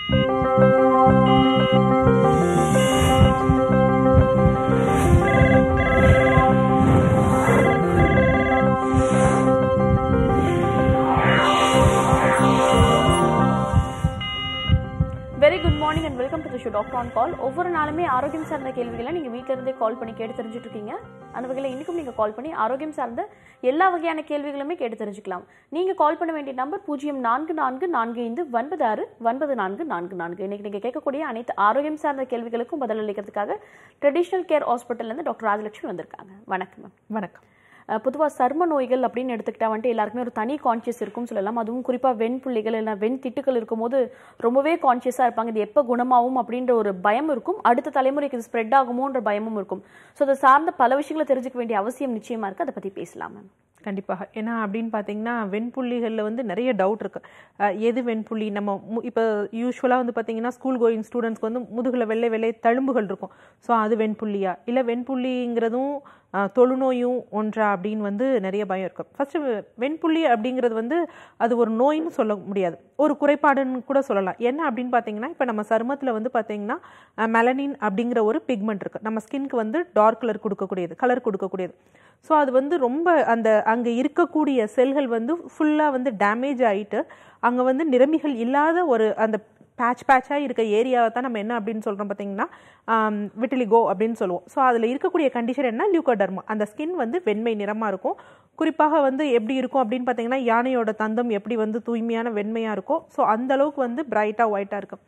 Very good morning and welcome to the show doctor on call ஒவ்வொரு நாளுமே ஆரோக்கியம் சார்ந்த கேள்விகளை நீங்கள் வீட்டில இருந்தே கால் பண்ணி கேட்டு தெரிஞ்சுட்டு இருக்கீங்க அந்த வகையில் இன்னைக்கும் நீங்கள் கால் பண்ணி ஆரோக்கியம் சார்ந்த எல்லா வகையான கேள்விகளுமே கேட்டு தெரிஞ்சுக்கலாம் நீங்கள் கால் பண்ண வேண்டிய நம்பர் பூஜ்ஜியம் நான்கு நான்கு நான்கு ஐந்து ஒன்பது ஆறு ஒன்பது நான்கு நான்கு நான்கு இன்னைக்கு நீங்கள் கேட்கக்கூடிய அனைத்து ஆரோக்கியம் சார்ந்த கேள்விகளுக்கும் பதிலளிக்கிறதுக்காக ட்ரெடிஷ்னல் கேர் ஹாஸ்பிட்டல்லேருந்து டாக்டர் ராஜலட்சுமி வந்திருக்காங்க வணக்கம் மேம் வணக்கம் பொதுவாக சர்ம நோய்கள் அப்படின்னு எடுத்துக்கிட்டா வந்துட்டு எல்லாருக்குமே ஒரு தனி கான்ஷியஸ் இருக்கும்னு சொல்லலாம் அதுவும் குறிப்பாக வெண் புள்ளிகள் இல்லை வெண் திட்டுகள் இருக்கும்போது ரொம்பவே கான்ஷியஸாக இருப்பாங்க இது எப்போ குணமாகும் அப்படின்ற ஒரு பயம் இருக்கும் அடுத்த தலைமுறைக்கு இது ஸ்ப்ரெட் ஆகுமோன்ற பயமும் இருக்கும் ஸோ அதை சார்ந்த பல விஷயங்களை தெரிஞ்சுக்க வேண்டிய அவசியம் நிச்சயமா இருக்கு அதை பற்றி பேசலாம் மேம் கண்டிப்பாக ஏன்னா அப்படின்னு பார்த்தீங்கன்னா வெண்புள்ளிகளில் வந்து நிறைய டவுட் இருக்கு அஹ் எது வெண்புள்ளி நம்ம மு- இப்போ யூஸ்வலாக வந்து பார்த்தீங்கன்னா ஸ்கூல் கோயிங் ஸ்டூடெண்ட்ஸ்க்கு வந்து முதுகில் வெள்ளை வெள்ளை தழும்புகள் இருக்கும் ஸோ அது வெண்புள்ளியா இல்லை வெண்புள்ளிங்கிறதும் அஹ், தொழுநோயும் ஒன்றா அப்படின்னு வந்து நிறைய பயம் இருக்கும் ஃபர்ஸ்ட் வெண்புள்ளி அப்படிங்கிறது வந்து அது ஒரு நோயின்னு சொல்ல முடியாது ஒரு குறைபாடுன்னு கூட சொல்லலாம் என்ன அப்படின்னு பார்த்தீங்கன்னா இப்போ நம்ம சருமத்தில் வந்து பார்த்தீங்கன்னா மெலனின் அப்படிங்கிற ஒரு பிக்மெண்ட் இருக்கு நம்ம ஸ்கின்க்கு வந்து டார்க் கலர் கொடுக்கக்கூடியது கலர் கொடுக்கக்கூடியது ஸோ அது வந்து ரொம்ப அந்த அங்கே இருக்கக்கூடிய செல்கள் வந்து ஃபுல்லாக வந்து டேமேஜ் ஆயிட்டு அங்கே வந்து நிறமிகள் இல்லாத ஒரு அந்த பேட்ச் பேட்சாக இருக்க ஏரியாவை தான் நம்ம என்ன அப்படின்னு சொல்கிறோம் பார்த்தீங்கன்னா விட்டிலிகோ அப்படின்னு சொல்லுவோம் ஸோ அதில் இருக்கக்கூடிய கண்டிஷன் என்ன லியூகோடர்மா அந்த ஸ்கின் வந்து வெண்மை நிறமாக இருக்கும் குறிப்பாக வந்து எப்படி இருக்கும் அப்படின்னு பார்த்தீங்கன்னா யானையோட தந்தம் எப்படி வந்து தூய்மையான வெண்மையாக இருக்கும் ஸோ அந்த அளவுக்கு வந்து பிரைட்டாக ஒயிட்டாக இருக்கும்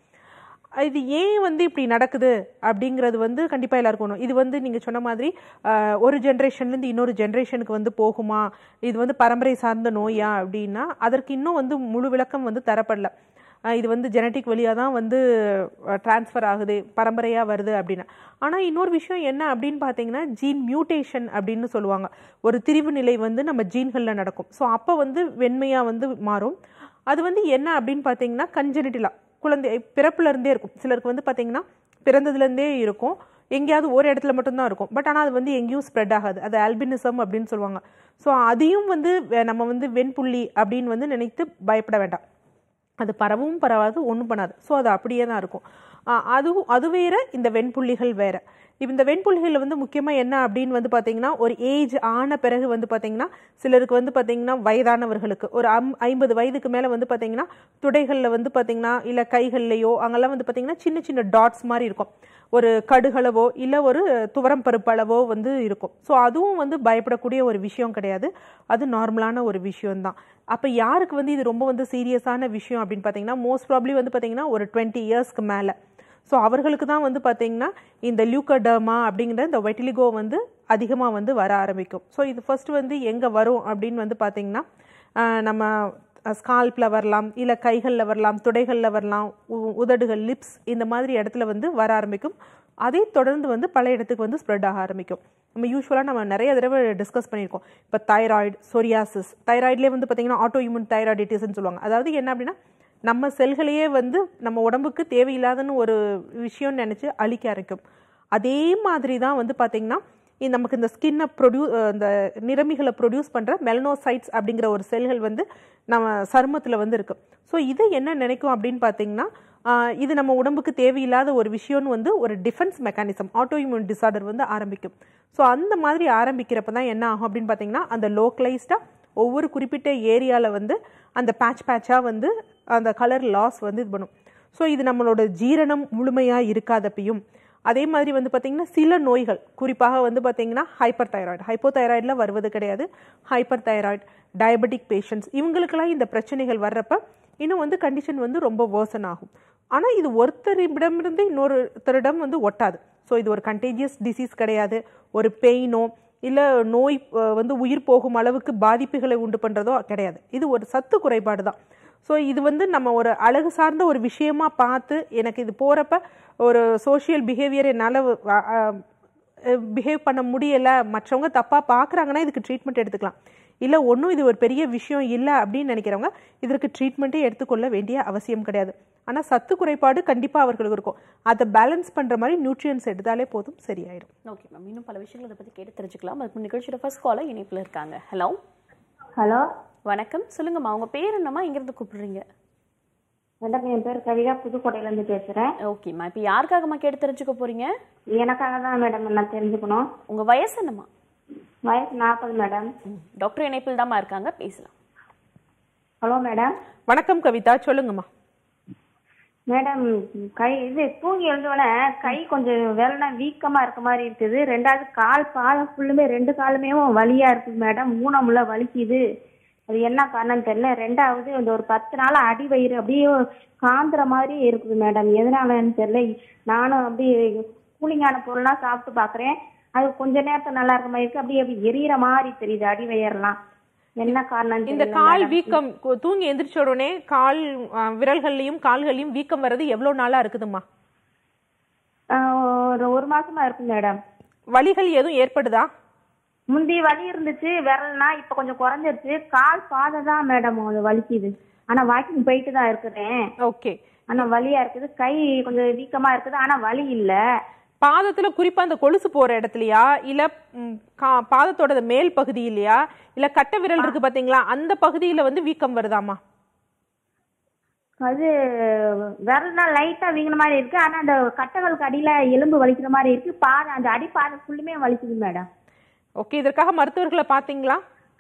இது ஏன் வந்து இப்படி நடக்குது அப்படிங்கிறது வந்து கண்டிப்பாக எல்லாருக்கும் ஒன்று இது வந்து நீங்கள் சொன்ன மாதிரி ஆஹ், ஒரு ஜென்ரேஷன்லேருந்து இன்னொரு ஜென்ரேஷனுக்கு வந்து போகுமா இது வந்து பரம்பரை சார்ந்த நோயா அப்படின்னா அதற்கு இன்னும் வந்து முழு விளக்கம் வந்து தரப்படல ஆஹ், இது வந்து ஜெனட்டிக் வழியாக தான் வந்து ட்ரான்ஸ்ஃபர் ஆகுது பரம்பரையாக வருது அப்படின்னா ஆனால் இன்னொரு விஷயம் என்ன அப்படின்னு பார்த்தீங்கன்னா ஜீன் மியூட்டேஷன் அப்படின்னு சொல்லுவாங்க ஒரு திரிவு நிலை வந்து நம்ம ஜீன்களில் நடக்கும் ஸோ அப்போ வந்து வெண்மையாக வந்து மாறும் அது வந்து என்ன அப்படின்னு பார்த்தீங்கன்னா கன்ஜெனிட்டிலா குழந்தை பிறப்புல இருந்தே இருக்கும் சிலருக்கு வந்து பார்த்தீங்கன்னா பிறந்ததுலேருந்தே இருக்கும் எங்கேயாவது ஒரு இடத்துல மட்டும்தான் இருக்கும் பட் ஆனால் அது வந்து எங்கேயும் ஸ்ப்ரெட் ஆகாது அது ஆல்பினிசம் அப்படின்னு சொல்லுவாங்க ஸோ அதையும் வந்து வே- நம்ம வந்து வெண்புள்ளி அப்படின்னு வந்து நினைத்து பயப்பட வேண்டாம் அது பரவும் பரவாது ஒன்றும் பண்ணாது ஸோ அது அப்படியே தான் இருக்கும் ஆஹ் அதுவும் அது வேற இந்த வெண்புள்ளிகள் வேற இப்ப இந்த வெண்புள்ளிகளில் வந்து முக்கியமாக என்ன அப்படின்னு வந்து பார்த்தீங்கன்னா ஒரு ஏஜ் ஆன பிறகு வந்து பார்த்தீங்கன்னா சிலருக்கு வந்து பார்த்தீங்கன்னா வயதானவர்களுக்கு ஒரு அம் ஐம்பது வயதுக்கு மேலே வந்து பார்த்தீங்கன்னா துடைகளில் வந்து பார்த்தீங்கன்னா இல்லை கைகள்லையோ அங்கெல்லாம் வந்து பார்த்தீங்கன்னா சின்ன சின்ன டாட்ஸ் மாதிரி இருக்கும் ஒரு கடுகளவோ இல்லை ஒரு துவரம் பருப்பளவோ வந்து இருக்கும் ஸோ அதுவும் வந்து பயப்படக்கூடிய ஒரு விஷயம் கிடையாது அது நார்மலான ஒரு விஷயம்தான் அப்போ யாருக்கு வந்து இது ரொம்ப வந்து சீரியஸான விஷயம் அப்படின்னு பார்த்தீங்கன்னா மோஸ்ட் ப்ராப்ளி வந்து பார்த்தீங்கன்னா ஒரு டுவெண்ட்டி இயர்ஸ்க்கு மேலே ஸோ அவர்களுக்கு தான் வந்து பார்த்தீங்கன்னா இந்த லியூக்கடர்மா அப்படிங்கிற இந்த வெட்டிலிகோ வந்து அதிகமாக வந்து வர ஆரம்பிக்கும் ஸோ இது ஃபர்ஸ்ட் வந்து எங்கே வரும் அப்படின்னு வந்து பார்த்தீங்கன்னா ஆஹ் நம்ம ஸ்கால்பில் வரலாம் இல்லை கைகளில் வரலாம் துடைகளில் வரலாம் உ- உதடுகள் லிப்ஸ் இந்த மாதிரி இடத்துல வந்து வர ஆரம்பிக்கும் அதை தொடர்ந்து வந்து பல இடத்துக்கு வந்து ஸ்ப்ரெட் ஆக ஆரம்பிக்கும் நம்ம யூஸ்வலாக நம்ம நிறைய தடவை டிஸ்கஸ் பண்ணியிருக்கோம் இப்போ தைராய்டு சொரியாசிஸ் தைராய்ட்லேயே வந்து பார்த்தீங்கன்னா ஆட்டோ இம்யூன் தைராய்டிட்டிஸ்ன்னு சொல்லுவாங்க அதாவது என்ன அப்படின்னா நம்ம செல்களையே வந்து நம்ம உடம்புக்கு தேவையில்லாதன்னு ஒரு விஷயம் நினச்சி அழிக்க ஆரம்பிக்கும் அதே மாதிரி தான் வந்து பார்த்தீங்கன்னா இந்த நமக்கு இந்த ஸ்கின்னை ப்ரொடியூ இந்த நிறமிகளை ப்ரொடியூஸ் பண்ணுற மெலனோசைட்ஸ் அப்படிங்கிற ஒரு செல்கள் வந்து நம்ம சருமத்தில் வந்து இருக்கு ஸோ இதை என்ன நினைக்கும் அப்படின்னு பார்த்தீங்கன்னா ஆஹ் இது நம்ம உடம்புக்கு தேவையில்லாத ஒரு விஷயம்னு வந்து ஒரு defence mechanism auto immune disorder வந்து ஆரம்பிக்கும் ஸோ அந்த மாதிரி ஆரம்பிக்கிறப்ப தான் என்ன ஆகும் அப்படின்னு பார்த்தீங்கன்னா அந்த லோக்கலைஸ்டாக ஒவ்வொரு குறிப்பிட்ட ஏரியாவில் வந்து அந்த பேட்ச் பேட்சாக வந்து அந்த கலர் லாஸ் வந்து இது பண்ணும் ஸோ இது நம்மளோட ஜீரணம் முழுமையாக இருக்காதப்பையும் அதே மாதிரி வந்து பார்த்தீங்கன்னா சில நோய்கள் குறிப்பாக வந்து பார்த்தீங்கன்னா ஹைப்பர் தைராய்டு ஹைப்போ தைராய்டில் வருவது கிடையாது ஹைப்பர் தைராய்டு டயபெட்டிக் பேஷண்ட்ஸ் இவங்களுக்கெல்லாம் இந்த பிரச்சனைகள் வர்றப்ப இன்னும் வந்து கண்டிஷன் வந்து ரொம்ப வேர்சன் ஆகும் ஆனால் இது ஒருத்தரிடமிருந்து இன்னொருத்தரிடம் வந்து ஒட்டாது ஸோ இது ஒரு கண்டேஜியஸ் டிசீஸ் கிடையாது ஒரு பெயினோ இல்லை நோய் அஹ், வந்து உயிர் போகும் அளவுக்கு பாதிப்புகளை உண்டு பண்ணுறதோ கிடையாது இது ஒரு சத்து குறைபாடு தான் ஸோ இது வந்து நம்ம ஒரு அழகு சார்ந்த ஒரு விஷயமா பார்த்து எனக்கு இது போகிறப்ப ஒரு சோஷியல் பிஹேவியர் என்னால் பிஹேவ் பண்ண முடியலை மற்றவங்க தப்பாக பார்க்குறாங்கன்னா இதுக்கு ட்ரீட்மெண்ட் எடுத்துக்கலாம் இல்லை ஒன்றும் இது ஒரு பெரிய விஷயம் இல்லை அப்படின்னு நினைக்கிறவங்க இதற்கு ட்ரீட்மெண்ட்டே எடுத்துக்கொள்ள வேண்டிய அவசியம் கிடையாது ஆனால் சத்து குறைபாடு கண்டிப்பாக அவர்களுக்கு இருக்கும் அதை பேலன்ஸ் பண்ணுற மாதிரி நியூட்ரியன்ஸ் எடுத்தாலே போதும் சரியாயிடும் ஓகே மேம் இன்னும் பல விஷயங்கள் இதை பற்றி கேட்டு தெரிஞ்சுக்கலாம் அதுக்கு நிகழ்ச்சியோட ஃபர்ஸ்ட் காலர் இணைப்பில் இருக்காங்க ஹலோ ஹலோ வணக்கம் சொல்லுங்கம்மா உங்க பேர் என்னம்மா இங்கிருந்து கூப்பிடுறீங்க மேடம் என் பேர் கவிதா புதுக்கோட்டையிலேருந்து பேசுகிறேன் ஓகேம்மா இப்போ யாருக்காகம்மா கேட்டு தெரிஞ்சுக்க போறீங்க எனக்காக தான் மேடம் நான் தெரிஞ்சுக்கணும் உங்க வயசு என்னம்மா வயசு நாற்பது மேடம் ம், டாக்டர் இணைப்பில் தாம்மா இருக்காங்க பேசலாம் ஹலோ மேடம் வணக்கம் கவிதா சொல்லுங்கம்மா மேடம் கை இது தூங்கி எழுந்தோடனே கை கொஞ்சம் வேலைனா வீக்கமாக இருக்க மாதிரி இருக்குது ரெண்டாவது கால் பாதம் ஃபுல்லுமே ரெண்டு காலுமே வலியாக இருக்குது மேடம் ஊனமுள்ள வலிக்குது அது என்ன காரணம் தெரியல ரெண்டாவது இந்த ஒரு பத்து நாள் அடி வயிறு அப்படியே காந்துற மாதிரி இருக்குது மேடம் எதனாலன்னு தெரியல நானும் அப்படியே கூலிங்கான பொருள்லாம் சாப்பிட்டு பார்க்குறேன் அது கொஞ்ச நேரத்துக்கு நல்லா இருக்க மாதிரி இருக்கு அப்படியே அப்படி எரியற மாதிரி தெரியுது அடி வயிறெல்லாம் என்ன காரணம் இந்த தெரியல கால் madam. வீக்கம் கு- தூங்கி எந்திரிச்ச உடனே கால் ஆ, விரல்கள்லயும் கால்கள்லயும் வீக்கம் வர்றது எவ்வளவு நாளா இருக்குதும்மா ஆஹ் ஒரு ஒரு மாசமா இருக்கு மேடம் வலிகள் எதுவும் ஏற்படுதா முந்தி வலி இருந்துச்சு விரல்னா இப்ப கொஞ்சம் குறைஞ்சிருச்சு கால் பாதை தான் மேடம் அது வலிக்குது ஆனா வாக்கிங் போயிட்டு தான் இருக்கிறேன் ஓகே ஆனா வலியா இருக்குது கை கொஞ்சம் வீக்கமா இருக்குது ஆனா வலி இல்ல பாதத்துல குறிப்பா அந்த கொலுசு போற இடத்துலயா இல்ல ம், கா- பாதத்தோட மேல் பகுதி இல்லையா இல்ல கட்டை விரல் இருக்கு பாத்தீங்களா அந்த பகுதியில வந்து வீக்கம் வருதாமா அது விரல்னா லைட்டா வீங்கின மாதிரி இருக்கு ஆனா அந்த கட்டங்களுக்கு அடியில எலும்பு வலிக்கிற மாதிரி இருக்கு பாதை அந்த அடி பாதை ஃபுல்லுமே வலிக்குது மேடம் ஓகே இதற்காக மருத்துவர்களை பாத்தீங்களா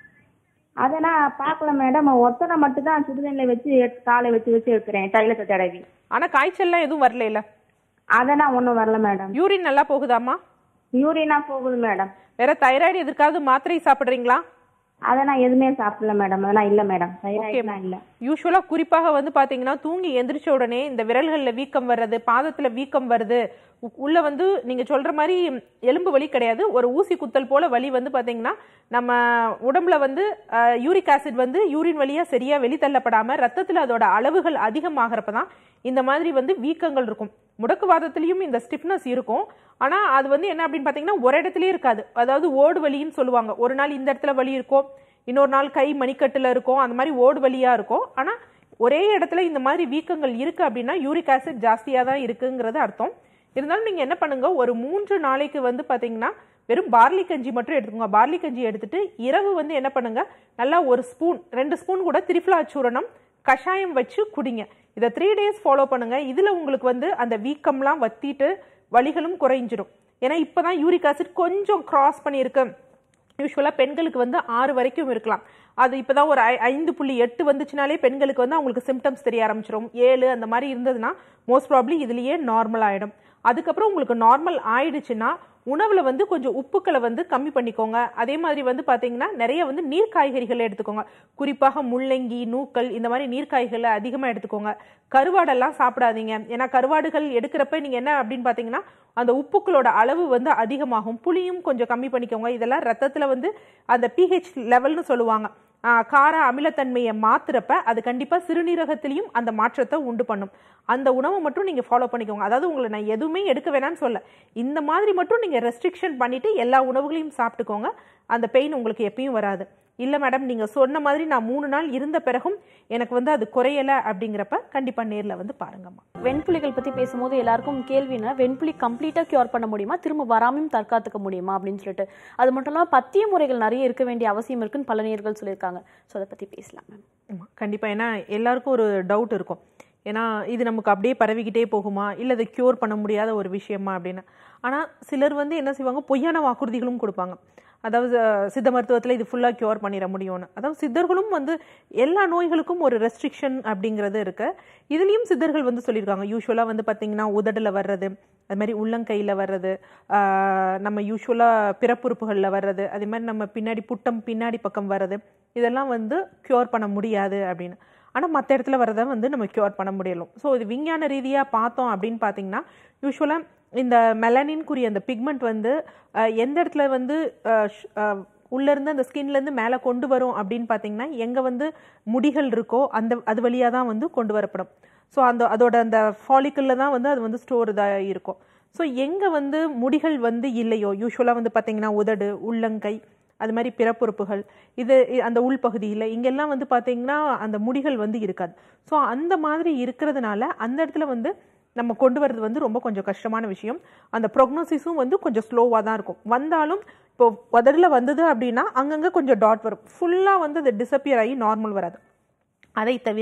அதை நான் பார்க்கல மேடம் ஒத்தனை மட்டும் தான் சுடுதண்ணில வச்சு எடுத்து காலை வச்சு வச்சு எடுக்கிறேன் தைலத்தை தடவி ஆனா காய்ச்சல்லாம் எதுவும் வரல இல்ல அதெல்லாம் ஒன்றும் வரல மேடம் யூரின் நல்லா போகுதாமா யூரினா போகுது மேடம் வேற தைராய்டு எதற்காவது மாத்திரை சாப்பிடுறீங்களா அதை நான் எதுவுமே சாப்பிடல மேடம் அதெல்லாம் இல்ல மேடம் தைராய்டுலாம் இல்ல யூஸ்வலா குறிப்பாக வந்து பாத்தீங்கன்னா தூங்கி எந்திரிச்ச உடனே இந்த விரல்கள்ல வீக்கம் வர்றது பாதத்துல வீக்கம் வருது உ- உள்ள வந்து நீங்க சொல்ற மாதிரி எலும்பு வலி கிடையாது ஒரு ஊசி குத்தல் போல வலி வந்து பாத்தீங்கன்னா நம்ம உடம்புல வந்து யூரிக் ஆசிட் வந்து யூரின் வழியா சரியா வெளித்தள்ளப்படாம ரத்தத்துல அதோட அளவுகள் அதிகமாகிறப்ப தான் இந்த மாதிரி வந்து வீக்கங்கள் இருக்கும் முடக்குவாதத்திலையும் இந்த ஸ்டிஃப்னஸ் இருக்கும் ஆனா அது வந்து என்ன அப்படின்னு பாத்தீங்கன்னா ஒரு இடத்துலயே இருக்காது அதாவது ஓடு வலின்னு சொல்லுவாங்க ஒரு நாள் இந்த இடத்துல வலி இருக்கும் இன்னொரு நாள் கை மணிக்கட்டுல இருக்கும் அந்த மாதிரி ஓடு வலியா இருக்கும் ஆனா ஒரே இடத்துல இந்த மாதிரி வீக்கங்கள் இருக்கு அப்படின்னா யூரிக் ஆசிட் ஜாஸ்தியா தான் இருக்குங்கிறது அர்த்தம் இருந்தாலும் நீங்க என்ன பண்ணுங்க ஒரு மூன்று நாளைக்கு வந்து பாத்தீங்கன்னா வெறும் பார்லி கஞ்சி மட்டும் எடுத்துக்கோங்க பார்லி கஞ்சி எடுத்துட்டு இரவு வந்து என்ன பண்ணுங்க நல்லா ஒரு ஸ்பூன் ரெண்டு ஸ்பூன் கூட திரிஃபலா சூரணம் கஷாயம் வச்சு குடிங்க இதை த்ரீ டேஸ் ஃபாலோ பண்ணுங்க இதுல உங்களுக்கு வந்து அந்த வீக்கம்லாம் வத்திட்டு வலிகளும் குறைஞ்சிரும் ஏன்னா இப்பதான் யூரிக் ஆசிட் கொஞ்சம் கிராஸ் பண்ணியிருக்கு யூஸ்வலாக பெண்களுக்கு வந்து ஆறு வரைக்கும் இருக்கலாம் அது இப்போதான் ஒரு ஐ- ஐந்து புள்ளி எட்டு வந்துச்சுனாலே பெண்களுக்கு வந்து அவங்களுக்கு சிம்டம்ஸ் தெரிய ஆரம்பிச்சிடும் ஏழு அந்த மாதிரி இருந்ததுன்னா மோஸ்ட் ப்ராப்ளி இதுலயே நார்மல் ஆயிடும் அதுக்கப்புறம் உங்களுக்கு நார்மல் ஆயிடுச்சுன்னா உணவுல வந்து கொஞ்சம் உப்புக்களை வந்து கம்மி பண்ணிக்கோங்க அதே மாதிரி வந்து பாத்தீங்கன்னா நிறைய வந்து நீர் காய்கறிகளை எடுத்துக்கோங்க குறிப்பாக முள்ளங்கி நூக்கல் இந்த மாதிரி நீர் காய்களை அதிகமாக எடுத்துக்கோங்க கருவாடெல்லாம் சாப்பிடாதீங்க ஏன்னா கருவாடுகள் எடுக்கிறப்ப நீங்க என்ன அப்படின்னு பாத்தீங்கன்னா அந்த உப்புக்களோட அளவு வந்து அதிகமாகும் புளியும் கொஞ்சம் கம்மி பண்ணிக்கோங்க இதெல்லாம் ரத்தத்துல வந்து அந்த பிஹெச் லெவல்னு சொல்லுவாங்க ஆஹ் கார அமிலத்தன்மையை மாத்துறப்ப அது கண்டிப்பா சிறுநீரகத்திலையும் அந்த மாற்றத்தை உண்டு பண்ணும் அந்த உணவை மட்டும் நீங்க ஃபாலோ பண்ணிக்கோங்க அதாவது உங்களை நான் எதுவுமே எடுக்க வேணாம்னு சொல்ல இந்த மாதிரி மட்டும் நீங்க ரெஸ்ட்ரிக்ஷன் பண்ணிட்டு எல்லா உணவுகளையும் சாப்பிட்டுக்கோங்க அந்த பெயின் உங்களுக்கு எப்பயும் வராது இல்ல மேடம் நீங்க சொன்ன மாதிரி நான் மூணு நாள் இருந்த பிறகும் எனக்கு வந்து அது குறையல அப்படிங்கிறப்ப கண்டிப்பா நேர்ல வந்து பாருங்கம்மா வெண்புலிகள் பத்தி பேசும்போது எல்லாருக்கும் கேள்வினா வெண்புலி கம்ப்ளீட்டா கியூர் பண்ண முடியுமா திரும்ப வராமையும் தற்காத்துக்க முடியுமா அப்படின்னு சொல்லிட்டு அது மட்டும் இல்லாம பத்திய முறைகள் நிறைய இருக்க வேண்டிய அவசியம் இருக்குன்னு பல நேயர்கள் சொல்லியிருக்காங்க ஸோ அதை பத்தி பேசலாம் மேம் ஆமா, கண்டிப்பா ஏன்னா எல்லாருக்கும் ஒரு டவுட் இருக்கும் ஏன்னா இது நமக்கு அப்படியே பரவிக்கிட்டே போகுமா இல்லை இதை க்யூர் பண்ண முடியாத ஒரு விஷயமா அப்படின்னு ஆனால் சிலர் வந்து என்ன செய்வாங்க பொய்யான வாக்குறுதிகளும் கொடுப்பாங்க அதாவது அஹ், சித்த மருத்துவத்தில் இது ஃபுல்லாக க்யூர் பண்ணிட முடியும்னு அதாவது சித்தர்களும் வந்து எல்லா நோய்களுக்கும் ஒரு ரெஸ்ட்ரிக்ஷன் அப்படிங்கிறது இருக்கு இதுலேயும் சித்தர்கள் வந்து சொல்லியிருக்காங்க யூஸ்வலாக வந்து பார்த்தீங்கன்னா உதடில் வர்றது அது மாதிரி உள்ளங்கையில் வர்றது ஆஹ், நம்ம யூஸ்வலாக பிறப்புறுப்புகளில் வர்றது அதே மாதிரி நம்ம பின்னாடி புட்டம் பின்னாடி பக்கம் வர்றது இதெல்லாம் வந்து க்யூர் பண்ண முடியாது அப்படின்னு ஆனால் மற்ற இடத்துல வரதை வந்து நம்ம க்யூர் பண்ண முடியலும் ஸோ இது விஞ்ஞான ரீதியாக பார்த்தோம் அப்படின்னு பார்த்தீங்கன்னா யூஸ்வலாக இந்த மெலனின்குரிய அந்த பிக்மெண்ட் வந்து அஹ், எந்த இடத்துல வந்து அஹ், ஷ்- அஹ், உள்ள இருந்து அந்த ஸ்கின்ல இருந்து மேலே கொண்டு வரும் அப்படின்னு பார்த்தீங்கன்னா எங்கே வந்து முடிகள் இருக்கோ அந்த அது வழியாக தான் வந்து கொண்டு வரப்படும் ஸோ அந்த அதோட அந்த ஃபாலிக்கல்ல தான் வந்து அது வந்து ஸ்டோர் இதாக இருக்கும் ஸோ எங்கே வந்து முடிகள் வந்து இல்லையோ யூஸ்வலாக வந்து பார்த்தீங்கன்னா உதடு உள்ளங்கை அது மாதிரி பிறப்புறுப்புகள் இது இ- அந்த உள்பகுதியில் இங்கெல்லாம் வந்து பார்த்தீங்கன்னா அந்த முடிகள் வந்து இருக்காது ஸோ அந்த மாதிரி இருக்கிறதுனால அந்த இடத்துல வந்து நம்ம கொண்டு வர்றது வந்து ரொம்ப கொஞ்சம் கஷ்டமான விஷயம் அந்த ப்ரொக்னோசிஸும் வந்து கொஞ்சம் ஸ்லோவாக தான் இருக்கும் வந்தாலும் இப்போ உதடில் வந்தது அப்படின்னா அங்கங்கே கொஞ்சம் டாட் வரும் ஃபுல்லாக வந்து அது டிசப்பியர் ஆகி நார்மல் வராது அதை தவிர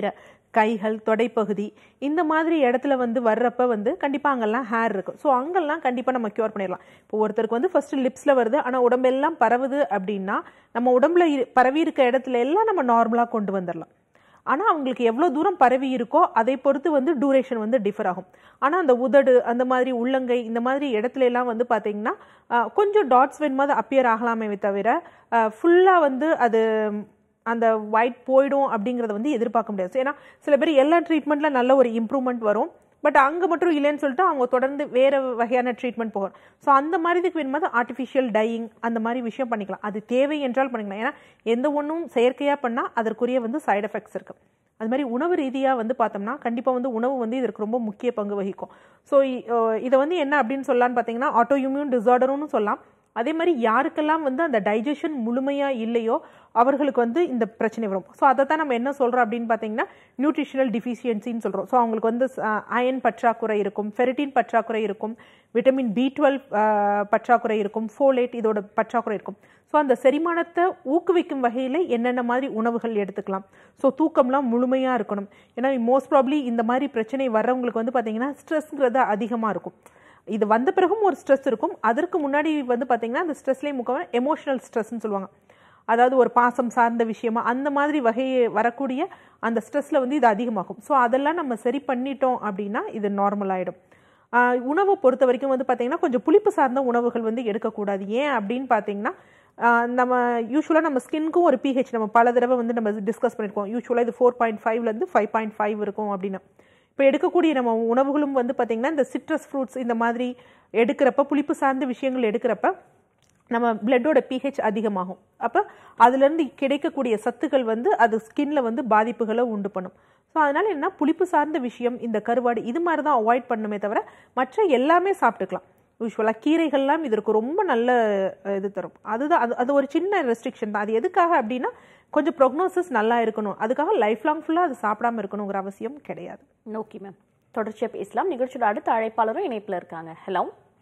கைகள் தொடைப்பகுதி இந்த மாதிரி இடத்துல வந்து வர்றப்ப வந்து கண்டிப்பாக அங்கெல்லாம் ஹேர் இருக்கும் ஸோ அங்கெல்லாம் கண்டிப்பாக நம்ம க்யூர் பண்ணிடலாம் இப்போ ஒருத்தருக்கு வந்து ஃபர்ஸ்ட் லிப்ஸில் வருது ஆனால் உடம்பெல்லாம் பரவுது அப்படின்னா நம்ம உடம்புல இரு- பரவி இருக்க இடத்துல எல்லாம் நம்ம நார்மலாக கொண்டு வந்துடலாம் ஆனால் அவங்களுக்கு எவ்வளோ தூரம் பரவி இருக்கோ அதை பொறுத்து வந்து டூரேஷன் வந்து டிஃபர் ஆகும் ஆனால் அந்த உதடு அந்த மாதிரி உள்ளங்கை இந்த மாதிரி இடத்துல எல்லாம் வந்து பார்த்தீங்கன்னா ஆஹ், கொஞ்சம் டாட்ஸ் வென் மாதிரி அப்பியர் ஆகலாமே தவிர ஃபுல்லாக வந்து அது அந்த ஒயிட் போயிடும் அப்படிங்கிறத வந்து எதிர்பார்க்க முடியாது ஏன்னா சில பேர் எல்லா ட்ரீட்மெண்ட்டில் நல்ல ஒரு இம்ப்ரூவ்மெண்ட் வரும் பட் அங்கே மட்டும் இல்லைன்னு சொல்லிட்டு அவங்க தொடர்ந்து வேறு வகையான ட்ரீட்மெண்ட் போகும் ஸோ அந்த மாதிரி இதுக்கு வேணும்போது ஆர்டிஃபிஷியல் டையிங் அந்த மாதிரி விஷயம் பண்ணிக்கலாம் அது தேவை என்றால் பண்ணிக்கலாம் ஏன்னா எந்த ஒன்றும் செயற்கையாக பண்ணால் அதற்குரிய வந்து சைடு எஃபெக்ட்ஸ் இருக்கு அது மாதிரி உணவு ரீதியாக வந்து பார்த்தோம்னா கண்டிப்பாக வந்து உணவு வந்து இதற்கு ரொம்ப முக்கிய பங்கு வகிக்கும் ஸோ இதை வந்து என்ன அப்படின்னு சொல்லலாம்னு பார்த்தீங்கன்னா ஆட்டோ இம்யூன் டிசார்டர்னு சொல்லலாம் அதே மாதிரி யாருக்கெல்லாம் வந்து அந்த டைஜஷன் முழுமையாக இல்லையோ அவர்களுக்கு வந்து இந்த பிரச்சனை வரும் ஸோ அதை தான் நம்ம என்ன சொல்கிறோம் அப்படின்னு பார்த்தீங்கன்னா நியூட்ரிஷனல் டிஃபிஷியன்சின்னு சொல்கிறோம் ஸோ அவங்களுக்கு வந்து அயன் பற்றாக்குறை இருக்கும் ஃபெரிட்டின் பற்றாக்குறை இருக்கும் விட்டமின் பி டுவெல் பற்றாக்குறை இருக்கும் ஃபோலேட் இதோட பற்றாக்குறை இருக்கும் ஸோ அந்த செரிமானத்தை ஊக்குவிக்கும் வகையில் என்னென்ன மாதிரி உணவுகள் எடுத்துக்கலாம் ஸோ தூக்கம்லாம் முழுமையாக இருக்கணும் ஏன்னா மோஸ்ட் ப்ராப்ளி இந்த மாதிரி பிரச்சனை வர்றவங்களுக்கு வந்து பார்த்தீங்கன்னா ஸ்ட்ரெஸ்ங்கிறது அதிகமாக இருக்கும் இது வந்த பிறகும் ஒரு ஸ்ட்ரெஸ் இருக்கும் அதற்கு முன்னாடி வந்து பார்த்தீங்கன்னா அந்த ஸ்ட்ரெஸ்லேயே முக்கியமாக எமோஷனல் ஸ்ட்ரெஸ்ன்னு சொல்லுவாங்க அதாவது ஒரு பாசம் சார்ந்த விஷயமா அந்த மாதிரி வகையை வரக்கூடிய அந்த ஸ்ட்ரெஸ்ல வந்து இது அதிகமாகும் ஸோ அதெல்லாம் நம்ம சரி பண்ணிட்டோம் அப்படின்னா இது நார்மல் ஆயிடும் ஆஹ் உணவை பொறுத்த வரைக்கும் வந்து பார்த்தீங்கன்னா கொஞ்சம் புளிப்பு சார்ந்த உணவுகள் வந்து எடுக்கக்கூடாது ஏன் அப்படின்னு பார்த்தீங்கன்னா ஆஹ் நம்ம யூஸ்வலாக நம்ம ஸ்கின்க்கும் ஒரு பிஹெச் நம்ம பல தடவை வந்து நம்ம டிஸ்கஸ் பண்ணியிருக்கோம் யூஸ்வலாக இது ஃபோர் பாயிண்ட் ஃபைவ்லேருந்து ஃபைவ் பாயிண்ட் ஃபைவ் இருக்கும் அப்படின்னு இப்போ எடுக்கக்கூடிய நம்ம உணவுகளும் வந்து பார்த்தீங்கன்னா இந்த சிட்ரஸ் ஃப்ரூட்ஸ் இந்த மாதிரி எடுக்கிறப்ப புளிப்பு சார்ந்த விஷயங்கள் எடுக்கிறப்ப நம்ம பிளட்டோட பிஹெச் அதிகமாகும் அப்போ அதுலேருந்து கிடைக்கக்கூடிய சத்துக்கள் வந்து அது ஸ்கின்ல வந்து பாதிப்புகளை உண்டு பண்ணும் ஸோ அதனால என்ன புளிப்பு சார்ந்த விஷயம் இந்த கருவாடு இது மாதிரி தான் அவாய்ட் பண்ணுமே தவிர மற்ற எல்லாமே சாப்பிட்டுக்கலாம் யூஸ்வலாக கீரைகள்லாம் இதற்கு ரொம்ப நல்ல அஹ், இது தரும் அதுதான் அது அது ஒரு சின்ன ரெஸ்ட்ரிக்ஷன் தான் அது எதுக்காக அப்படின்னா கொஞ்சம் ப்ரொக்னோசிஸ் நல்லா இருக்கணும் அதுக்காக லைஃப் லாங் ஃபுல்லாக அது சாப்பிடாம இருக்கணுங்கிற அவசியம் கிடையாது ஓகே மேம் தொடர்ச்சியாக பேசலாம் நிகழ்ச்சியோட அடுத்த அழைப்பாளரும் இணைப்பில் இருக்காங்க ஹலோ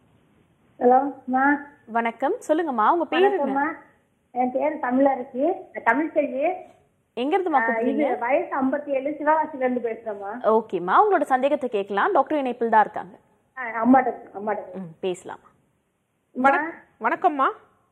ஹலோ மா வணக்கம் சொல்லுங்கம்மா உங்க பேர் என்ன வணக்கம்மா என் பேர் தமிழரசி தமிழ் செல்வி எங்கிருந்துமா இது கூப்பிடுறீங்க வயசு ஐம்பத்தி ஏழு சிவகாசில இருந்து பேசுறேம்மா ஓகேம்மா உங்களோட சந்தேகத்தை கேட்கலாம் டாக்டர் இணைப்பில் தான் இருக்காங்க ஆ, அம்மாட்ட அம்மாட்ட ம் பேசலாம் வணக் வணக்கம்மா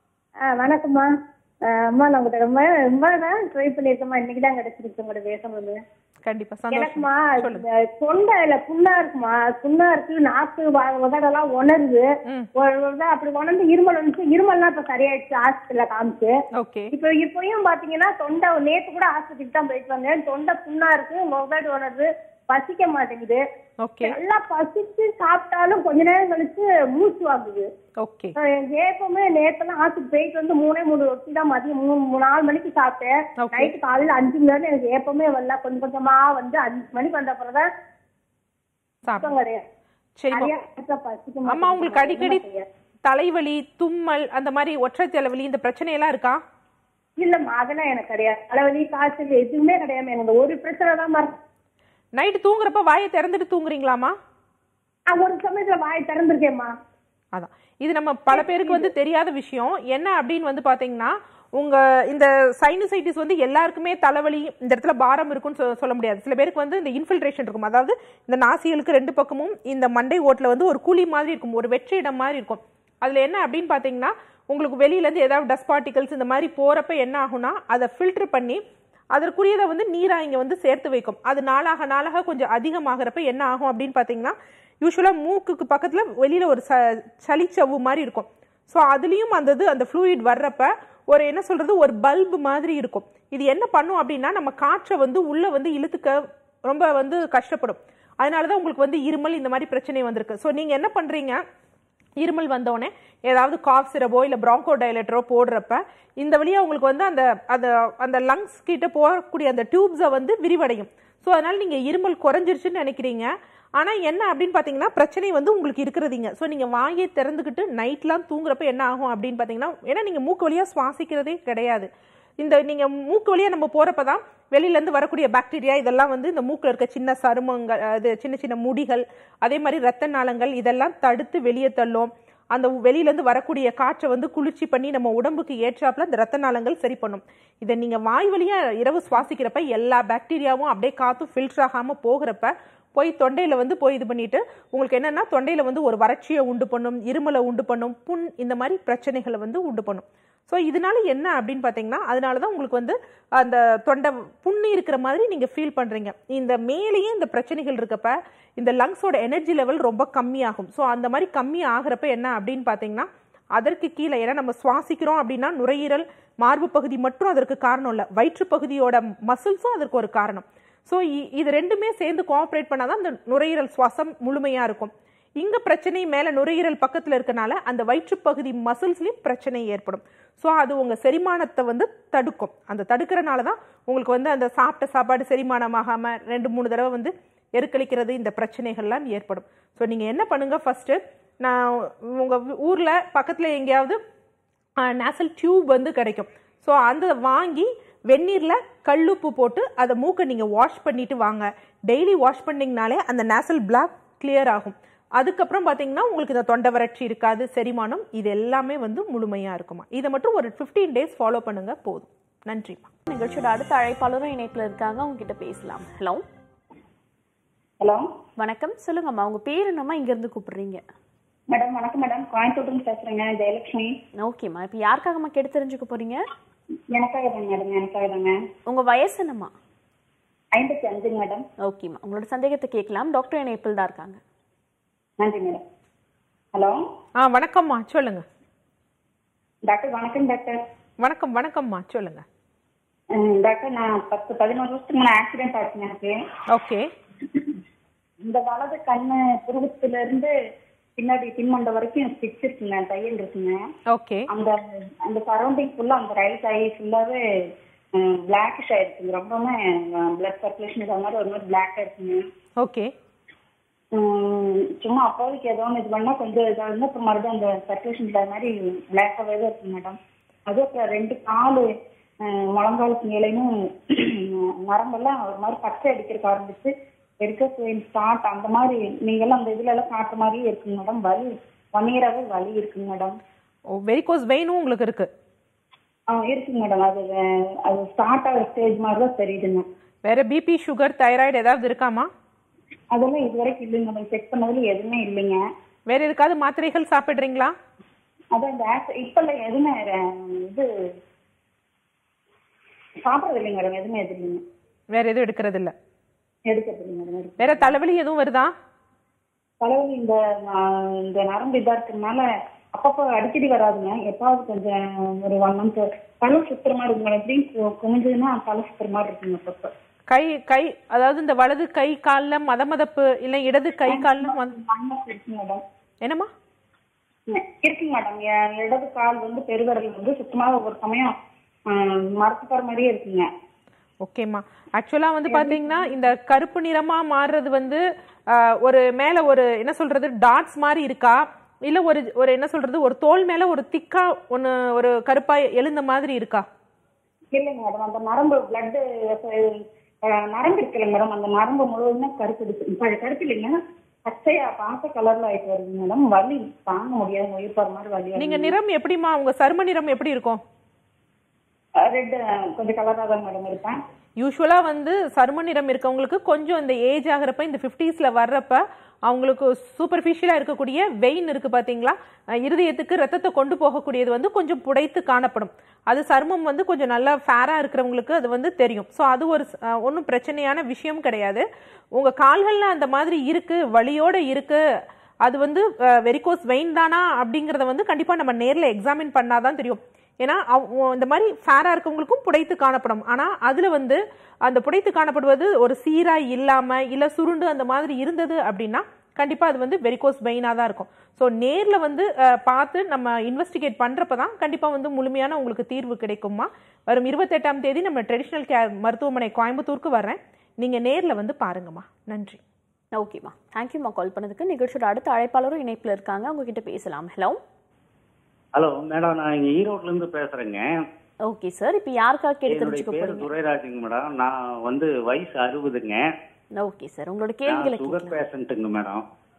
ஆ வணக்கம்மா ஆ, அம்மா நான் உங்கள்கிட்ட ரொம்ப ரொம்ப தான் ட்ரை பண்ணியிருக்கேம்மா இன்னைக்கு தான் கிடைச்சிருக்கு உங்கள்கிட்ட பேசணும்னு கண்டிப்பா சந்தோஷம் எனக்குமா இந்த தொண்டையில புண்ணா இருக்குமா புண்ணா இருக்கு நாக்கு வ- உதடெல்லாம் உணருது ம். ஒரு ஒரு இதா அப்படி உணர்ந்து இருமல் வந்துச்சு இருமல்லாம் இப்ப சரியாயிடுச்சு ஹாஸ்பிட்டல்ல காமிச்சு ஓகே இப்ப இப்பயும் பாத்தீங்கன்னா தொண்டை நேத்து கூட ஆஸ்பத்திரிக்கு தான் போயிட்டு வந்தேன் தொண்டை புண்ணா இருக்கு உதடு உணருது பசிக்க மாட்டேங்குது ஓகே நல்லா பசிச்சு சாப்பிட்டாலும் கொஞ்ச நேரம் கழிச்சு மூச்சு வாங்குது ஓகே ஏப்பமே நேத்தெல்லாம் ஆஸ்பத்திரி போயிட்டு வந்து மூணே மூணு ரொட்டி தான் மதியம் மூணு மூணு நாலு மணிக்கு சாப்பிட்டேன் Okay. நைட்டு காலையில அஞ்சு மணி நேரம் எனக்கு ஏப்பமே வரல கொஞ்சம் கொஞ்சமா வந்து அஞ்சு மணிக்கு வந்த அப்புறம் சாப்பிடு தான் கிடையாது சரிம்மா நிறைய நேரத்துல பசிக்க அம்மா மாட்டேங்குது. உங்களுக்கு அடிக்கடி என்ன செய்ய? தலைவலி தும்மல் அந்த மாதிரி ஒற்றை தலைவலி இந்த பிரச்சனை எல்லாம் இருக்கா இல்லம்மா அதெல்லாம் எனக்கு கிடையாது தலைவலி காய்ச்சல் எதுவுமே கிடையாது எனக்கு ஒரு பிரச்சனை தான் மற- நைட்டு தூங்குறப்ப வாயை திறந்துட்டு தூங்குறீங்களாமா நான் ஒரு சமயத்துல வாய் திறந்திருக்கேம்மா அதான் இது நம்ம பல பேருக்கு வந்து தெரியாத விஷயம் என்ன அப்படின்னு வந்து பாத்தீங்கன்னா உங்க இந்த சைனசைட்டிஸ் வந்து எல்லாருக்குமே தலைவலி இந்த இடத்துல பாரம் இருக்கும்னு சொ- சொல்ல முடியாது சில பேருக்கு வந்து இந்த இன்ஃபில்ட்ரேஷன் இருக்கும் அதாவது இந்த நாசிகளுக்கு ரெண்டு பக்கமும் இந்த மண்டை ஓட்டுல வந்து ஒரு குழி மாதிரி இருக்கும் ஒரு வெற்று இடம் மாதிரி இருக்கும் அதுல என்ன அப்படின்னு பாத்தீங்கன்னா உங்களுக்கு வெளியில இருந்து ஏதாவது டஸ்ட் பார்ட்டிகல்ஸ் இந்த மாதிரி போறப்ப என்ன ஆகும்னா அதை ஃபில்டர் பண்ணி அதற்குரியதை வந்து நீரா இங்க வந்து சேர்த்து வைக்கும் அது நாளாக நாளாக கொஞ்சம் அதிகமாகிறப்ப என்ன ஆகும் அப்படின்னு பாத்தீங்கன்னா யூஸ்வலா மூக்குக்கு பக்கத்துல வெளியில ஒரு ச சளிச்சவ்வு மாதிரி இருக்கும் ஸோ அதுலேயும் அந்த இது அந்த ஃப்ளூயிட் வர்றப்ப ஒரு என்ன சொல்றது ஒரு பல்பு மாதிரி இருக்கும் இது என்ன பண்ணும் அப்படின்னா நம்ம காற்றை வந்து உள்ள வந்து இழுத்துக்க ரொம்ப வந்து கஷ்டப்படும் அதனால தான் உங்களுக்கு வந்து இருமல் இந்த மாதிரி பிரச்சனை வந்திருக்கு ஸோ நீங்க என்ன பண்றீங்க இருமல் வந்தோடனே ஏதாவது காஃப் சிரபோ இல்லை ப்ராங்கோ டைலட்டரோ போடுறப்ப இந்த வழியா உங்களுக்கு வந்து அந்த அந்த அந்த லங்ஸ் கிட்ட போகக்கூடிய அந்த டியூப்ஸை வந்து விரிவடையும் ஸோ அதனால நீங்க இருமல் குறைஞ்சிருச்சுன்னு நினைக்கிறீங்க ஆனா என்ன அப்படின்னு பாத்தீங்கன்னா பிரச்சனை வந்து உங்களுக்கு இருக்கிறதீங்க ஸோ நீங்க வாயை திறந்துக்கிட்டு நைட்லாம் தூங்குறப்ப என்ன ஆகும் அப்படின்னு பாத்தீங்கன்னா ஏன்னா நீங்க மூக்கு வழியா சுவாசிக்கிறதே கிடையாது இந்த நீங்க மூக்கு வழியா நம்ம போறப்ப தான் வெளியில இருந்து வரக்கூடிய பாக்டீரியா இதெல்லாம் வந்து இந்த மூக்குல இருக்க சின்ன சருமங்கள் அது சின்ன சின்ன முடிகள் அதே மாதிரி ரத்த நாளங்கள் இதெல்லாம் தடுத்து வெளியே தள்ளும் அந்த வெளியில இருந்து வரக்கூடிய காற்றை வந்து குளிர்ச்சி பண்ணி நம்ம உடம்புக்கு ஏற்றாப்புல அந்த ரத்த நாளங்கள் சரி பண்ணும் இதை நீங்க வாய் வழியா இரவு சுவாசிக்கிறப்ப எல்லா பாக்டீரியாவும் அப்படியே காத்தும் ஃபில்டர் ஆகாம போகிறப்ப போய் தொண்டையில வந்து போய் இது பண்ணிட்டு உங்களுக்கு என்னன்னா தொண்டையில வந்து ஒரு வறட்சியை உண்டு பண்ணும் இருமலை உண்டு பண்ணும் புண் இந்த மாதிரி பிரச்சனைகளை வந்து உண்டு பண்ணும் ஸோ இதனால என்ன அப்படின்னு பார்த்தீங்கன்னா அதனால தான் உங்களுக்கு வந்து அந்த தொண்டை புண்ணு இருக்கிற மாதிரி நீங்கள் ஃபீல் பண்ணுறீங்க இந்த மேலேயே இந்த பிரச்சனைகள் இருக்கப்ப இந்த லங்ஸோட எனர்ஜி லெவல் ரொம்ப கம்மியாகும் ஸோ அந்த மாதிரி கம்மி ஆகிறப்ப என்ன அப்படின்னு பார்த்தீங்கன்னா அதற்கு கீழே ஏன்னா நம்ம சுவாசிக்கிறோம் அப்படின்னா நுரையீரல் மார்பு பகுதி மட்டும் அதற்கு காரணம் இல்லை வயிற்று பகுதியோட மசில்ஸும் அதற்கு ஒரு காரணம் ஸோ இது ரெண்டுமே சேர்ந்து கோஆப்ரேட் பண்ணாதான் அந்த நுரையீரல் சுவாசம் முழுமையாக இருக்கும் இங்க பிரச்சனை மேல நுரையீரல் பக்கத்துல இருக்கனால அந்த வயிற்றுப்பகுதி மசில்ஸ்லயும் பிரச்சனை ஏற்படும் ஸோ அது உங்க செரிமானத்தை வந்து தடுக்கும் அந்த தடுக்கிறனால தான் உங்களுக்கு வந்து அந்த சாப்பிட்ட சாப்பாடு செரிமானமாகாம ரெண்டு மூணு தடவை வந்து எருக்களிக்கிறது இந்த பிரச்சனைகள்லாம் ஏற்படும் ஸோ நீங்க என்ன பண்ணுங்க ஃபர்ஸ்ட் நான் உங்க ஊர்ல பக்கத்துல எங்கேயாவது நேசல் டியூப் வந்து கிடைக்கும் ஸோ அந்த வாங்கி வெந்நீரில் கல்லுப்பு போட்டு அதை மூக்கை நீங்கள் வாஷ் பண்ணிட்டு வாங்க டெய்லி வாஷ் பண்ணிங்கனாலே அந்த நேசல் பிளாக் கிளியர் ஆகும் அதுக்கப்புறம் பார்த்தீங்கன்னா உங்களுக்கு இந்த தொண்டை வறட்சி இருக்காது செரிமானம் இது எல்லாமே வந்து முழுமையாக இருக்குமா இதை மட்டும் ஒரு ஃபிஃப்டீன் டேஸ் ஃபாலோ பண்ணுங்க போதும் நன்றிம்மா நிகழ்ச்சியோட அடுத்த அழைப்பாளரும் இணைப்புல இருக்காங்க அவங்க கிட்ட பேசலாம் ஹலோ ஹலோ வணக்கம் சொல்லுங்கம்மா உங்க பேர் என்னம்மா இங்க இருந்து கூப்பிடுறீங்க மேடம் வணக்கம் மேடம் கோயம்புத்தூர்ல பேசுறேங்க ஜெயலட்சுமி ஓகேம்மா இப்போ யாருக்காகம்மா கேட்டு தெரிஞ்சுக்க போறீங்க எனக்காக தாங்க மேடம் எனக்காக தாங்க உங்க வயசு என்னம்மா ஐம்பத்தி அஞ்சுங்க மேடம் ஓகேம்மா உங்களோட சந்தேகத்தை கேட்கலாம் டாக்டர் இணைப்பில் தான் இருக்காங்க நன்றி மேடம் ஹலோ ஆ வணக்கம்மா சொல்லுங்க டாக்டர் வணக்கம் டாக்டர் வணக்கம் வணக்கம்மா சொல்லுங்க ம், டாக்டர் நான் பத்து பதினோரு வருஷத்துக்கு முன்னாடி ஆக்சிடென்ட் ஆச்சுங்க எனக்கு ஓகே இந்த வலது கண்ணு புருவத்துல இருந்து பின்னாடி பின்மண்ட வரைக்கும் ஸ்டிச் இருக்குங்க தையல் இருக்குங்க ஓகே அந்த அந்த சரௌண்டிங் ஃபுல்லா அந்த ரைட் ஐ ஃபுல்லாவே பிளாக்கிஷ் ஆயிருக்குங்க ரொம்பவுமே பிளட் சர்க்குலேஷன் இது மாதிரி ஒரு மாதிரி பிளாக் இருக்குங்க ஓகே உம், சும்மா அப்போதைக்கு ஏதோ ஒன்று இது பண்ணா கொஞ்சம் இதாக இருந்தால் அப்புறம் மறுபடியும் அந்த சர்க்குலேஷன் இல்லாத மாதிரி பிளாக்காகவே தான் இருக்கு மேடம் அதுவும் அப்புறம் ரெண்டு காலு அஹ், முழங்காலுக்கு மேலேயும் நரம்பெல்லாம் ஒரு மாதிரி பச்சை அடிக்கிறதுக்கு ஆரம்பிச்சு எடுக்க ஸ்டார்ட் அந்த மாதிரி நீங்கெல்லாம் அந்த இதுல எல்லாம் காட்டுற மாதிரியே இருக்குங்க மேடம் வலி ஒன் இயராகவே வலி இருக்குங்க மேடம் ஓ வெரிகோஸ் வெயினும் உங்களுக்கு இருக்கு ஆ இருக்குங்க மேடம் அது அஹ், அது ஸ்டார்ட் ஆகிற ஸ்டேஜ் மாதிரி தான் தெரியுதுங்க வேற பிபி சுகர் தைராய்டு ஏதாவது இருக்காமா அதெல்லாம் இது வரைக்கும் இல்லைங்க மேடம் செக் பண்ணதுல எதுவுமே இல்லைங்க வேற எதுக்காவது மாத்திரைகள் சாப்பிடுறீங்களா அதான் இந்த ஆக்ஸ் இப்ப இல்ல எதுவுமே அஹ், இது சாப்பிடறது இல்லைங்க மேடம் எதுவுமே எது இல்லைங்க வேற எதுவும் எடுக்கிறது இல்ல எடுக்கிறது இல்லைங்க மேடம் எடுக்கிறது. வேற தலைவலி எதுவும் வருதா தலைவலி இந்த அஹ், இந்த நரம்பு இதா இருக்கிறதுனால அப்பப்போ அடிக்கடி வராதுங்க எப்பாவது கொஞ்சம் ஒரு ஒன் மந்த் தலை சுத்துற மாதிரி இருக்கு மேடம் எப்படி கு- குமிஞ்சதுன்னா தலை சுத்துற மாதிரி இருக்குங்க அப்பப்போ கை கை அதாவது இந்த வலது கை கால்ல மதமதப்பு இல்ல இடது கை கால்ல மத- மைனஸ் இருக்குங்க மேடம் என்னம்மா இருக்குங்க மேடம் என் இடது கால் வந்து பெருவிரல் வந்து சுத்தமாக ஒரு சமயம் மரத்து போற மாதிரியே இருக்குங்க ஓகேம்மா ஆக்சுவலா வந்து பாத்தீங்கன்னா இந்த கருப்பு நிறமா மாறுறது வந்து ஆஹ், ஒரு மேல ஒரு என்ன சொல்றது டாட்ஸ் மாதிரி இருக்கா இல்ல ஒரு ஒரு என்ன சொல்றது ஒரு தோல் மேல ஒரு திக்கா ஒன்னு ஒரு கருப்பா எழுந்த மாதிரி இருக்கா இல்லைங்க மேடம் அந்த நரம்பு பிளட் நரம்பு இருக்குல்ல மேடம் அந்த நரம்பு முழுவதுமே கருப்பு இருக்கு கருப்பு இல்லைங்க பச்சையா பாச கலர்ல ஆயிட்டு வருது மேடம் வலி தாங்க முடியாது உயிர் போற மாதிரி வலி நீங்க நிறம் எப்படிம்மா உங்க சரும நிறம் எப்படி இருக்கும் ரெட் கொஞ்சம் கலரா தான் மேடம் இருப்பேன் யூஸ்வலா வந்து சரும நிறம் இருக்கவங்களுக்கு கொஞ்சம் இந்த ஏஜ் ஆகிறப்ப இந்த ஃபிஃப்டிஸ்ல வர்றப்ப அவங்களுக்கு சூப்பர்ஃபிஷியலா இருக்கக்கூடிய வெயின் இருக்கு பாத்தீங்களா அஹ் இருதயத்துக்கு ரத்தத்தை கொண்டு போகக்கூடியது வந்து கொஞ்சம் புடைத்து காணப்படும் அது சருமம் வந்து கொஞ்சம் நல்லா ஃபேரா இருக்கிறவங்களுக்கு அது வந்து தெரியும் ஸோ அது ஒரு ஒன்றும் பிரச்சனையான விஷயம் கிடையாது உங்க கால்கள்ல அந்த மாதிரி இருக்கு வலியோட இருக்கு அது வந்து வெரிகோஸ் வெயின் தானா அப்படிங்கறத வந்து கண்டிப்பா நம்ம நேர்ல எக்ஸாமின் பண்ணாதான் தெரியும் ஏன்னா அவ்- உ- இந்த மாதிரி ஃபேரா இருக்கவங்களுக்கும் புடைத்து காணப்படும் ஆனா அதுல வந்து அந்த புடைத்து காணப்படுவது ஒரு சீரா இல்லாம இல்ல சுருண்டு அந்த மாதிரி இருந்தது அப்படின்னா கண்டிப்பா அது வந்து வெரிகோஸ் வெயினா தான் இருக்கும் ஸோ நேர்ல வந்து அஹ், பார்த்து நம்ம இன்வெஸ்டிகேட் பண்றப்ப தான் கண்டிப்பா வந்து முழுமையான உங்களுக்கு தீர்வு கிடைக்குமா வரும் இருபத்தெட்டாம் தேதி நம்ம ட்ரெடிஷ்னல் கேர் மருத்துவமனை கோயம்புத்தூருக்கு வர்றேன் நீங்க நேர்ல வந்து பாருங்கம்மா நன்றி ஓகேம்மா தேங்க்யூம்மா கால் பண்ணதுக்கு நிகழ்ச்சியோட அடுத்த அழைப்பாளரும் இணைப்பில் இருக்காங்க அவங்க கிட்ட பேசலாம் ஹலோ ஹலோ மேடம் நான் இங்க ஈரோட்ல இருந்து பேசுறேங்க ஓகே சார் இப்போ யாருக்காக கேட்டு என்னுடைய தெரிஞ்சுக்க பேரு போறீங்க துரைராஜுங்க மேடம் நான் வந்து வயசு அறுபதுங்க ஓகே சார் உங்களோட நான் கேள்விகளை சுகர் கேட்கலாம் பேஷண்ட்டுங்க மேடம்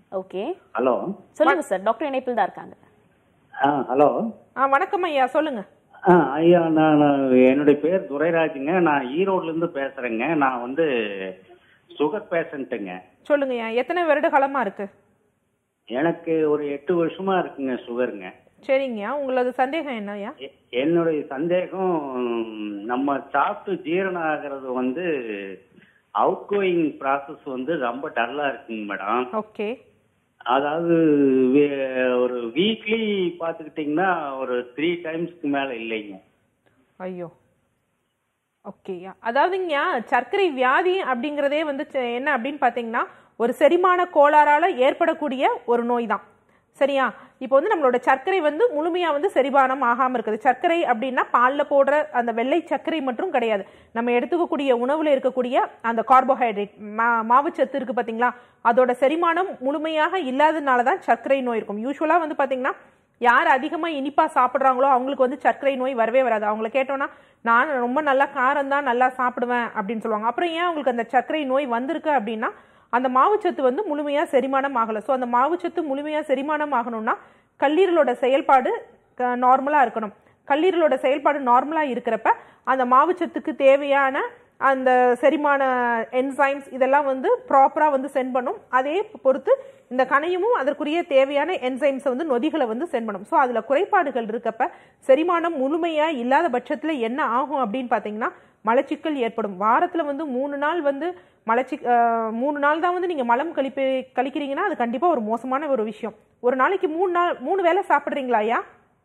ஓகே ஹலோ சொல்லுங்க சார் டாக்டர் இணைப்பில் தான் இருக்காங்க ஆ ஹலோ ஆ வணக்கம் ஐயா சொல்லுங்க ஆ ஐயா நான் நான் என்னுடைய பேர் துரைராஜுங்க நான் ஈரோட்லேருந்து பேசுகிறேங்க நான் வந்து சுகர் பேஷண்ட்டுங்க சொல்லுங்க ஐயா எத்தனை வருட காலமா இருக்கு எனக்கு ஒரு எட்டு வருஷமா இருக்குங்க சுகருங்க சரிங்கய்யா உங்களது சந்தேகம் என்னய்யா எ- என்னுடைய சந்தேகம் நம்ம சாப்பிட்டு ஜீரணம் ஆகிறது வந்து அவுட் கோயிங் ப்ராசஸ் வந்து ரொம்ப டல்லா இருக்குங்க மேடம் ஓகே அதாவது வே- ஒரு வீக்லி பார்த்துக்கிட்டிங்கன்னா ஒரு த்ரீ டைம்ஸ்க்கு மேலே இல்லைங்க ஐயோ ஓகேயா அதாவதுங்கய்யா சர்க்கரை வியாதி அப்படிங்கிறதே வந்து ச- என்ன அப்படின்னு பார்த்தீங்கன்னா ஒரு செரிமான கோளாறால ஏற்படக்கூடிய ஒரு நோய் தான் சரியா இப்போ வந்து நம்மளோட சர்க்கரை வந்து முழுமையா வந்து செரிமானம் ஆகாம இருக்குது சர்க்கரை அப்படின்னா பால்ல போடுற அந்த வெள்ளை சர்க்கரை மட்டும் கிடையாது நம்ம எடுத்துக்கக்கூடிய உணவுல இருக்கக்கூடிய அந்த கார்போஹைட்ரேட் மா மாவுச்சத்து இருக்கு பாத்தீங்களா அதோட செரிமானம் முழுமையாக இல்லாததுனால தான் சர்க்கரை நோய் இருக்கும் யூஸ்வலா வந்து பாத்தீங்கன்னா யார் அதிகமா இனிப்பா சாப்பிடுறாங்களோ அவங்களுக்கு வந்து சர்க்கரை நோய் வரவே வராது அவங்கள கேட்டோம்னா நான் ரொம்ப நல்லா காரம் தான் நல்லா சாப்பிடுவேன் அப்படின்னு சொல்லுவாங்க அப்புறம் ஏன் அவங்களுக்கு அந்த சர்க்கரை நோய் வந்திருக்கு அப்படின்னா அந்த மாவுச்சத்து வந்து முழுமையா செரிமானம் ஆகல ஸோ அந்த மாவுச்சத்து முழுமையா செரிமானம் ஆகணும்னா கல்லீரலோட செயல்பாடு நார்மலா இருக்கணும் கல்லீரலோட செயல்பாடு நார்மலா இருக்கிறப்ப அந்த மாவுச்சத்துக்கு தேவையான அந்த செரிமான என்சைம்ஸ் இதெல்லாம் வந்து ப்ராப்பரா வந்து சென்ட் பண்ணும் அதே பொறுத்து இந்த கணையமும் அதற்குரிய தேவையான என்சைம்ஸை வந்து நொதிகளை வந்து சென்ட் பண்ணும் ஸோ அதுல குறைபாடுகள் இருக்கப்ப செரிமானம் முழுமையா இல்லாத பட்சத்துல என்ன ஆகும் அப்படின்னு பாத்தீங்கன்னா மலச்சிக்கல் ஏற்படும் வாரத்துல வந்து மூணு நாள் வந்து மலச்சி அஹ், மூணு நாள் தான் வந்து நீங்க மலம் கழிப்பு கழிக்கிறீங்கன்னா அது கண்டிப்பா ஒரு மோசமான ஒரு விஷயம் ஒரு நாளைக்கு மூணு நாள் மூணு வேளை சாப்பிடுறீங்களா ஐயா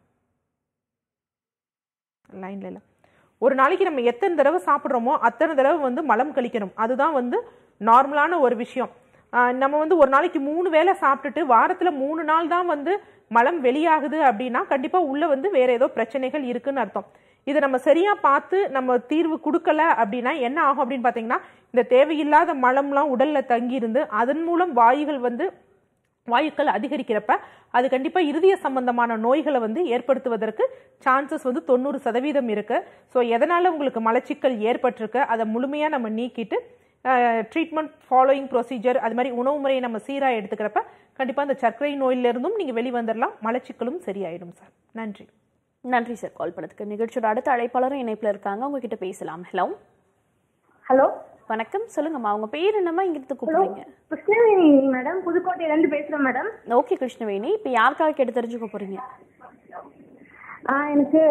லைன்ல இல்ல ஒரு நாளைக்கு நம்ம எத்தனை தடவை சாப்பிட்றோமோ அத்தனை தடவை வந்து மலம் கழிக்கணும் அதுதான் வந்து நார்மலான ஒரு விஷயம் ஆஹ் நம்ம வந்து ஒரு நாளைக்கு மூணு வேளை சாப்பிட்டுட்டு வாரத்துல மூணு நாள் தான் வந்து மலம் வெளியாகுது அப்படின்னா கண்டிப்பா உள்ள வந்து வேற ஏதோ பிரச்சனைகள் இருக்குன்னு அர்த்தம் இதை நம்ம சரியா பார்த்து நம்ம தீர்வு கொடுக்கல அப்படின்னா என்ன ஆகும் அப்படின்னு பாத்தீங்கன்னா இந்த தேவையில்லாத மலம்லாம் உடல்ல தங்கி இருந்து அதன் மூலம் வாயுகள் வந்து வாயுக்கள் அதிகரிக்கிறப்ப அது கண்டிப்பா இருதய சம்பந்தமான நோய்களை வந்து ஏற்படுத்துவதற்கு சான்சஸ் வந்து தொண்ணூறு சதவீதம் இருக்கு ஸோ எதனால உங்களுக்கு மலச்சிக்கல் ஏற்பட்டிருக்கு அதை முழுமையா நம்ம நீக்கிட்டு ட்ரீட்மெண்ட் ஃபாலோயிங் ப்ரொசீஜர் அது மாதிரி உணவு முறையை நம்ம சீராக எடுத்துக்கிறப்ப கண்டிப்பா அந்த சர்க்கரை நோயிலிருந்தும் நீங்க வெளிவந்துடலாம் மலச்சிக்கலும் சரியாயிடும் சார் நன்றி நன்றி சார் கால் பண்ணதுக்கு நிகழ்ச்சியோட அடுத்த அழைப்பாளரும் இணைப்புல இருக்காங்க உங்ககிட்ட பேசலாம் ஹலோ ஹலோ வணக்கம் சொல்லுங்கம்மா உங்க பேர் என்னம்மா இங்கிருந்து கூப்பிடுறீங்க கிருஷ்ணவேணி மேடம் புதுக்கோட்டையில இருந்து பேசுறேன் மேடம் ஓகே கிருஷ்ணவேணி இப்போ யாருக்காக கேட்டு தெரிஞ்சுக்க போறீங்க ஆ, எனக்கு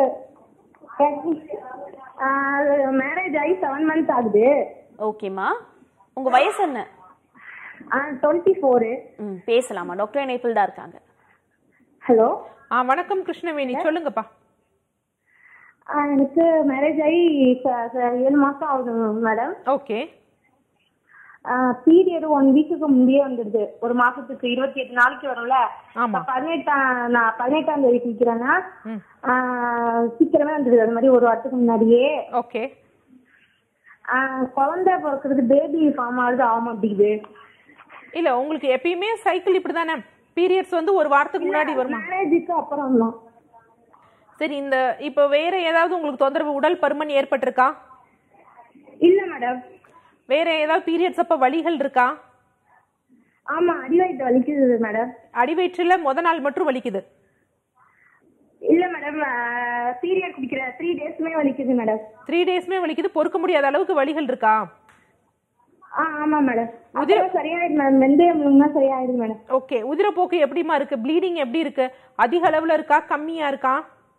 மேரேஜ் ஆகி செவன் மந்த்ஸ் ஆகுது ஓகேம்மா உங்க வயசு என்ன டுவெண்ட்டி ஃபோரு ம் பேசலாமா டாக்டர் இணைப்பில் தான் இருக்காங்க ஹலோ ஆ வணக்கம் கிருஷ்ணவேணி சொல்லுங்கப்பா எனக்கு மேரேஜ் ஆகி ச- ச- ஏழு மாசம் ஆகுது மேடம் ஓகே பீரியட் ஒன் வீக்குக்கு முந்தையே வந்துடுது ஒரு மாசத்துக்கு இருபத்தி எட்டு நாளைக்கு வரும்ல ஆமா பதினெட்டாம் நான் பதினெட்டாம் தேதி குடிக்கிறேன்னா ம் சீக்கிரமே வந்துடுது அது மாதிரி ஒரு வாரத்துக்கு முன்னாடியே ஓகே ஆஹ் குழந்தை பிறக்கிறது பேபி ஃபார்ம் ஆகுது ஆக மாட்டேங்குது இல்ல உங்களுக்கு எப்பயுமே சைக்கிள் இப்படிதானே பீரியட்ஸ் வந்து ஒரு வாரத்துக்கு முன்னாடி வருமா மேரேஜுக்கு அப்புறம் தான் சரி இந்த இப்போ வேற ஏதாவது உங்களுக்கு தொந்தரவு உடல் பருமன் ஏற்பட்டிருக்கா இல்ல மேடம் வேற ஏதாவது பீரியட்ஸ் அப்ப வலிகள் இருக்கா ஆமா அடிவயிற்று வலிக்குது மேடம் அடிவயிற்றுல முத நாள் மட்டும் வலிக்குது இல்ல மேடம் பீரியட் குடிக்கிற த்ரீ டேஸ்மே வலிக்குது மேடம் த்ரீ டேஸ்மே வலிக்குது பொறுக்க முடியாத அளவுக்கு வலிகள் இருக்கா ஆ ஆமா மேடம் அப்புறம் சரியாயிடுது மேடம் வெந்தயம் முழுங்கினா சரியாயிடுது மேடம் ஓகே உதிரப்போக்கு எப்படிமா இருக்கு ப்ளீடிங் எப்படி இருக்கு அதிக அளவுல இருக்கா கம்மியா இருக்கா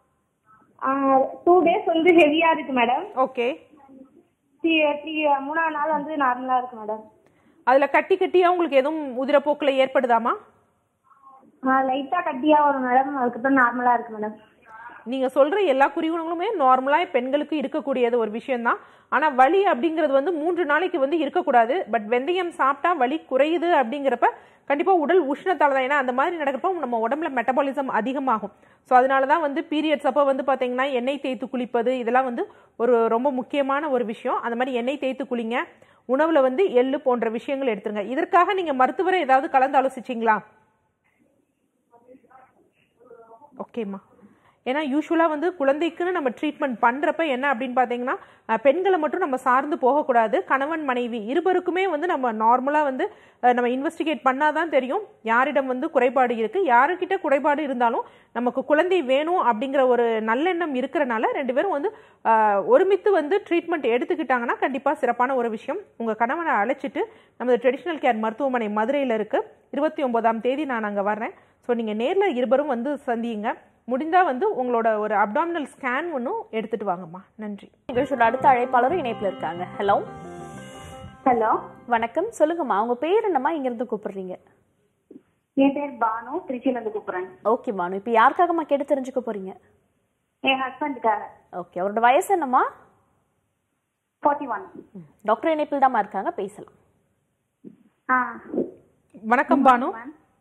டூ டேஸ் வந்து ஹெவியா இருக்கு மேடம் ஓகே த்ரீ த்ரீ மூணாவது நாள் வந்து நார்மலா இருக்கு மேடம் அதுல கட்டி கட்டியா உங்களுக்கு எதுவும் உதிரப்போக்குல ஏற்படுதாமா லைட்டா கட்டியா வரும் மேடம் அதுக்கப்புறம் நார்மலா இருக்கு மேடம் நீங்க சொல்ற எல்லா குறிகுணங்களுமே நார்மலா பெண்களுக்கு இருக்கக்கூடியது ஒரு விஷயம்தான் ஆனா வலி அப்படிங்கிறது வந்து மூன்று நாளைக்கு வந்து இருக்கக்கூடாது பட் வெந்தயம் சாப்பிட்டா வலி குறையுது அப்படிங்கிறப்ப கண்டிப்பா உடல் உஷ்ணத்தால தான் ஏன்னா அந்த மாதிரி நடக்கிறப்ப நம்ம உடம்புல மெட்டபாலிசம் அதிகமாகும் ஸோ அதனால தான் வந்து பீரியட்ஸ் அப்போ வந்து பாத்தீங்கன்னா எண்ணெய் தேய்த்து குளிப்பது இதெல்லாம் வந்து ஒரு ரொம்ப முக்கியமான ஒரு விஷயம் அந்த மாதிரி எண்ணெய் தேய்த்து குளிங்க உணவுல வந்து எள்ளு போன்ற விஷயங்கள் எடுத்துருங்க இதற்காக நீங்க மருத்துவரை ஏதாவது கலந்து ஆலோசிச்சிங்களா ஓகேம்மா ஏன்னா யூஸ்வலாக வந்து குழந்தைக்குன்னு நம்ம ட்ரீட்மெண்ட் பண்ணுறப்ப என்ன அப்படின்னு பார்த்தீங்கன்னா அஹ், பெண்களை மட்டும் நம்ம சார்ந்து போகக்கூடாது கணவன் மனைவி இருவருக்குமே வந்து நம்ம நார்மலாக வந்து அஹ், நம்ம இன்வெஸ்டிகேட் பண்ணாதான் தெரியும் யாரிடம் வந்து குறைபாடு இருக்குது யாருக்கிட்ட குறைபாடு இருந்தாலும் நமக்கு குழந்தை வேணும் அப்படிங்கிற ஒரு நல்லெண்ணம் இருக்கிறனால ரெண்டு பேரும் வந்து அஹ், ஒருமித்து வந்து ட்ரீட்மெண்ட் எடுத்துக்கிட்டாங்கன்னா கண்டிப்பாக சிறப்பான ஒரு விஷயம் உங்கள் கணவனை அழைச்சிட்டு நமது ட்ரெடிஷ்னல் கேர் மருத்துவமனை மதுரையில் இருக்குது இருபத்தி ஒன்பதாம் தேதி நான் அங்கே வர்றேன் ஸோ நீங்கள் நேரில் இருவரும் வந்து சந்தியுங்க முடிந்தால் வந்து உங்களோட ஒரு அப்டாமினல் ஸ்கேன் ஒன்றும் எடுத்துட்டு வாங்கம்மா நன்றி நிகழ்ச்சியோட அடுத்த அழைப்பாளரும் இணைப்புல இருக்காங்க ஹலோ ஹலோ வணக்கம் சொல்லுங்கம்மா உங்க பேர் என்னம்மா இங்க இருந்து கூப்பிடுறீங்க என் பேர் பானு திருச்சியில இருந்து கூப்பிடுறேன் ஓகே பானு இப்போ யாருக்காகம்மா கேட்டு தெரிஞ்சுக்க போறீங்க என் ஹஸ்பண்டுக்காக ஓகே அவரோட வயசு என்னம்மா ஃபார்ட்டி ஒன் ம், டாக்டர் இணைப்பில் தாம்மா இருக்காங்க பேசலாம் ஆ வணக்கம் பானு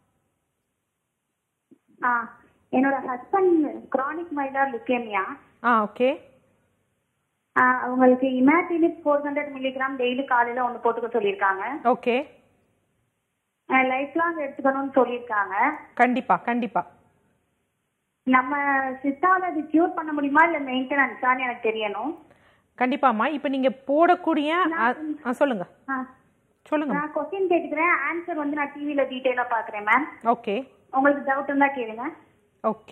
ஆ என்னோட ஹஸ்பண்ட் கிரானிக் மைலார் லுக்கேமியா ஆ ஓகே அவங்களுக்கு imatinib four hundred milligram daily காலையில ஒன்று போட்டுக்க சொல்லியிருக்காங்க ஓகே லைஃப் லாங் எடுத்துக்கணும்னு சொல்லியிருக்காங்க கண்டிப்பாக கண்டிப்பாக நம்ம சித்தால அது கியூர் பண்ண முடியுமா இல்ல மெயின்டெனன்ஸான்னு எனக்கு தெரியணும் கண்டிப்பாம்மா இப்போ நீங்கள் போடக்கூடிய அ- ஆ சொல்லுங்க ஆ, சொல்லுங்க நான் கொஸ்டின் கேட்டுக்கிறேன் ஆன்சர் வந்து நான் டிவில டீடைலா பாக்குறேன் மேம் ஓகே உங்களுக்கு டவுட் இருந்தா கேளுங்க ஓகே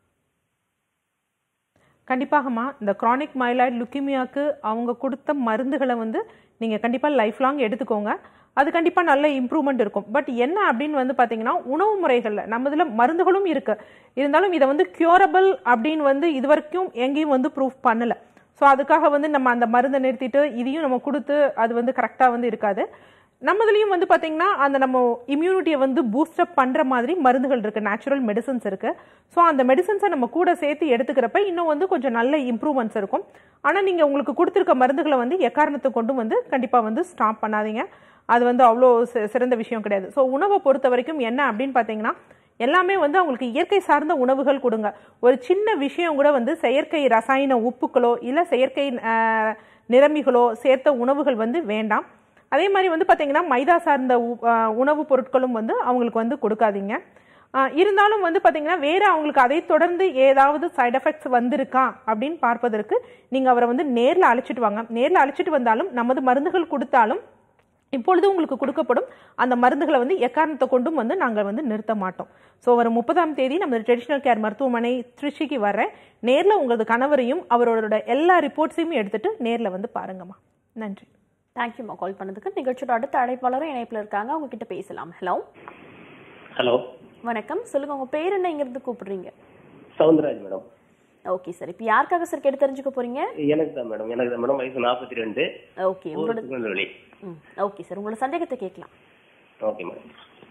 கண்டிப்பாகம்மா இந்த க்ரானிக் மைலாய்டு லுக்கிமியாக்கு அவங்க கொடுத்த மருந்துகளை வந்து நீங்கள் கண்டிப்பாக லைஃப் லாங் எடுத்துக்கோங்க அது கண்டிப்பாக நல்ல இம்ப்ரூவ்மெண்ட் இருக்கும் பட் என்ன அப்படின்னு வந்து பார்த்தீங்கன்னா உணவு முறைகளில் நம்ம இதில் மருந்துகளும் இருக்குது இருந்தாலும் இதை வந்து க்யூரபிள் அப்படின்னு வந்து இது வரைக்கும் எங்கேயும் வந்து ப்ரூஃப் பண்ணலை ஸோ அதுக்காக வந்து நம்ம அந்த மருந்தை நிறுத்திட்டு இதையும் நம்ம கொடுத்து அது வந்து கரெக்டாக வந்து இருக்காது நம்மதுலேயும் வந்து பார்த்தீங்கன்னா அந்த நம்ம இம்யூனிட்டியை வந்து பூஸ்டப் பண்ணுற மாதிரி மருந்துகள் இருக்குது நேச்சுரல் மெடிசன்ஸ் இருக்குது ஸோ அந்த மெடிசன்ஸை நம்ம கூட சேர்த்து எடுத்துக்கிறப்ப இன்னும் வந்து கொஞ்சம் நல்ல இம்ப்ரூவ்மெண்ட்ஸ் இருக்கும் ஆனால் நீங்கள் உங்களுக்கு கொடுத்துருக்க மருந்துகளை வந்து எக்காரணத்தை கொண்டும் வந்து கண்டிப்பாக வந்து ஸ்டாப் பண்ணாதீங்க அது வந்து அவ்வளோ சி- சிறந்த விஷயம் கிடையாது ஸோ உணவை பொறுத்த வரைக்கும் என்ன அப்படின்னு பார்த்தீங்கன்னா எல்லாமே வந்து அவங்களுக்கு இயற்கை சார்ந்த உணவுகள் கொடுங்க ஒரு சின்ன விஷயம் கூட வந்து செயற்கை ரசாயன உப்புக்களோ இல்லை செயற்கை ஆஹ், நிரம்பிகளோ சேர்த்த உணவுகள் வந்து வேண்டாம் அதே மாதிரி வந்து பார்த்தீங்கன்னா மைதா சார்ந்த உ- ஆஹ், உணவுப் பொருட்களும் வந்து அவங்களுக்கு வந்து கொடுக்காதீங்க ஆஹ், இருந்தாலும் வந்து பார்த்தீங்கன்னா வேற அவங்களுக்கு அதை தொடர்ந்து ஏதாவது சைடு எஃபெக்ட்ஸ் வந்திருக்கா அப்படின்னு பார்ப்பதற்கு நீங்கள் அவரை வந்து நேரில் அழைச்சிட்டு வாங்க நேரில் அழைச்சிட்டு வந்தாலும் நமது மருந்துகள் கொடுத்தாலும் இப்பொழுது உங்களுக்கு கொடுக்கப்படும் அந்த மருந்துகளை வந்து எக்காரணத்தை கொண்டும் வந்து நாங்கள் வந்து நிறுத்த மாட்டோம் ஸோ வரும் முப்பதாம் தேதி நம்ம ட்ரெடிஷ்னல் கேர் மருத்துவமனை திருச்சிக்கு வர்றேன் நேரில் உங்களது கணவரையும் அவரோட எல்லா ரிப்போர்ட்ஸையும் எடுத்துட்டு நேரில் வந்து பாருங்கம்மா நன்றி தேங்க்யூம்மா கால் பண்ணதுக்கு நிகழ்ச்சியோட அடுத்த அழைப்பாளரும் இணைப்பில் இருக்காங்க அவங்க கிட்ட பேசலாம் ஹலோ ஹலோ வணக்கம் சொல்லுங்க உங்க பேர் என்ன இங்க இருந்து கூப்பிடுறீங்க சவுந்தரராஜ் மேடம் ஓகே சார் இப்போ யாருக்காக சார் கேட்டு தெரிஞ்சுக்க போறீங்க எனக்கு தான் மேடம் எனக்கு தான் மேடம் வயசு நாற்பத்தி ரெண்டு ஓகே உங்களோட திருநெல்வேலி ம் ஓகே சார் உங்களோட சந்தேகத்தை கேட்கலாம் ஓகே மேடம்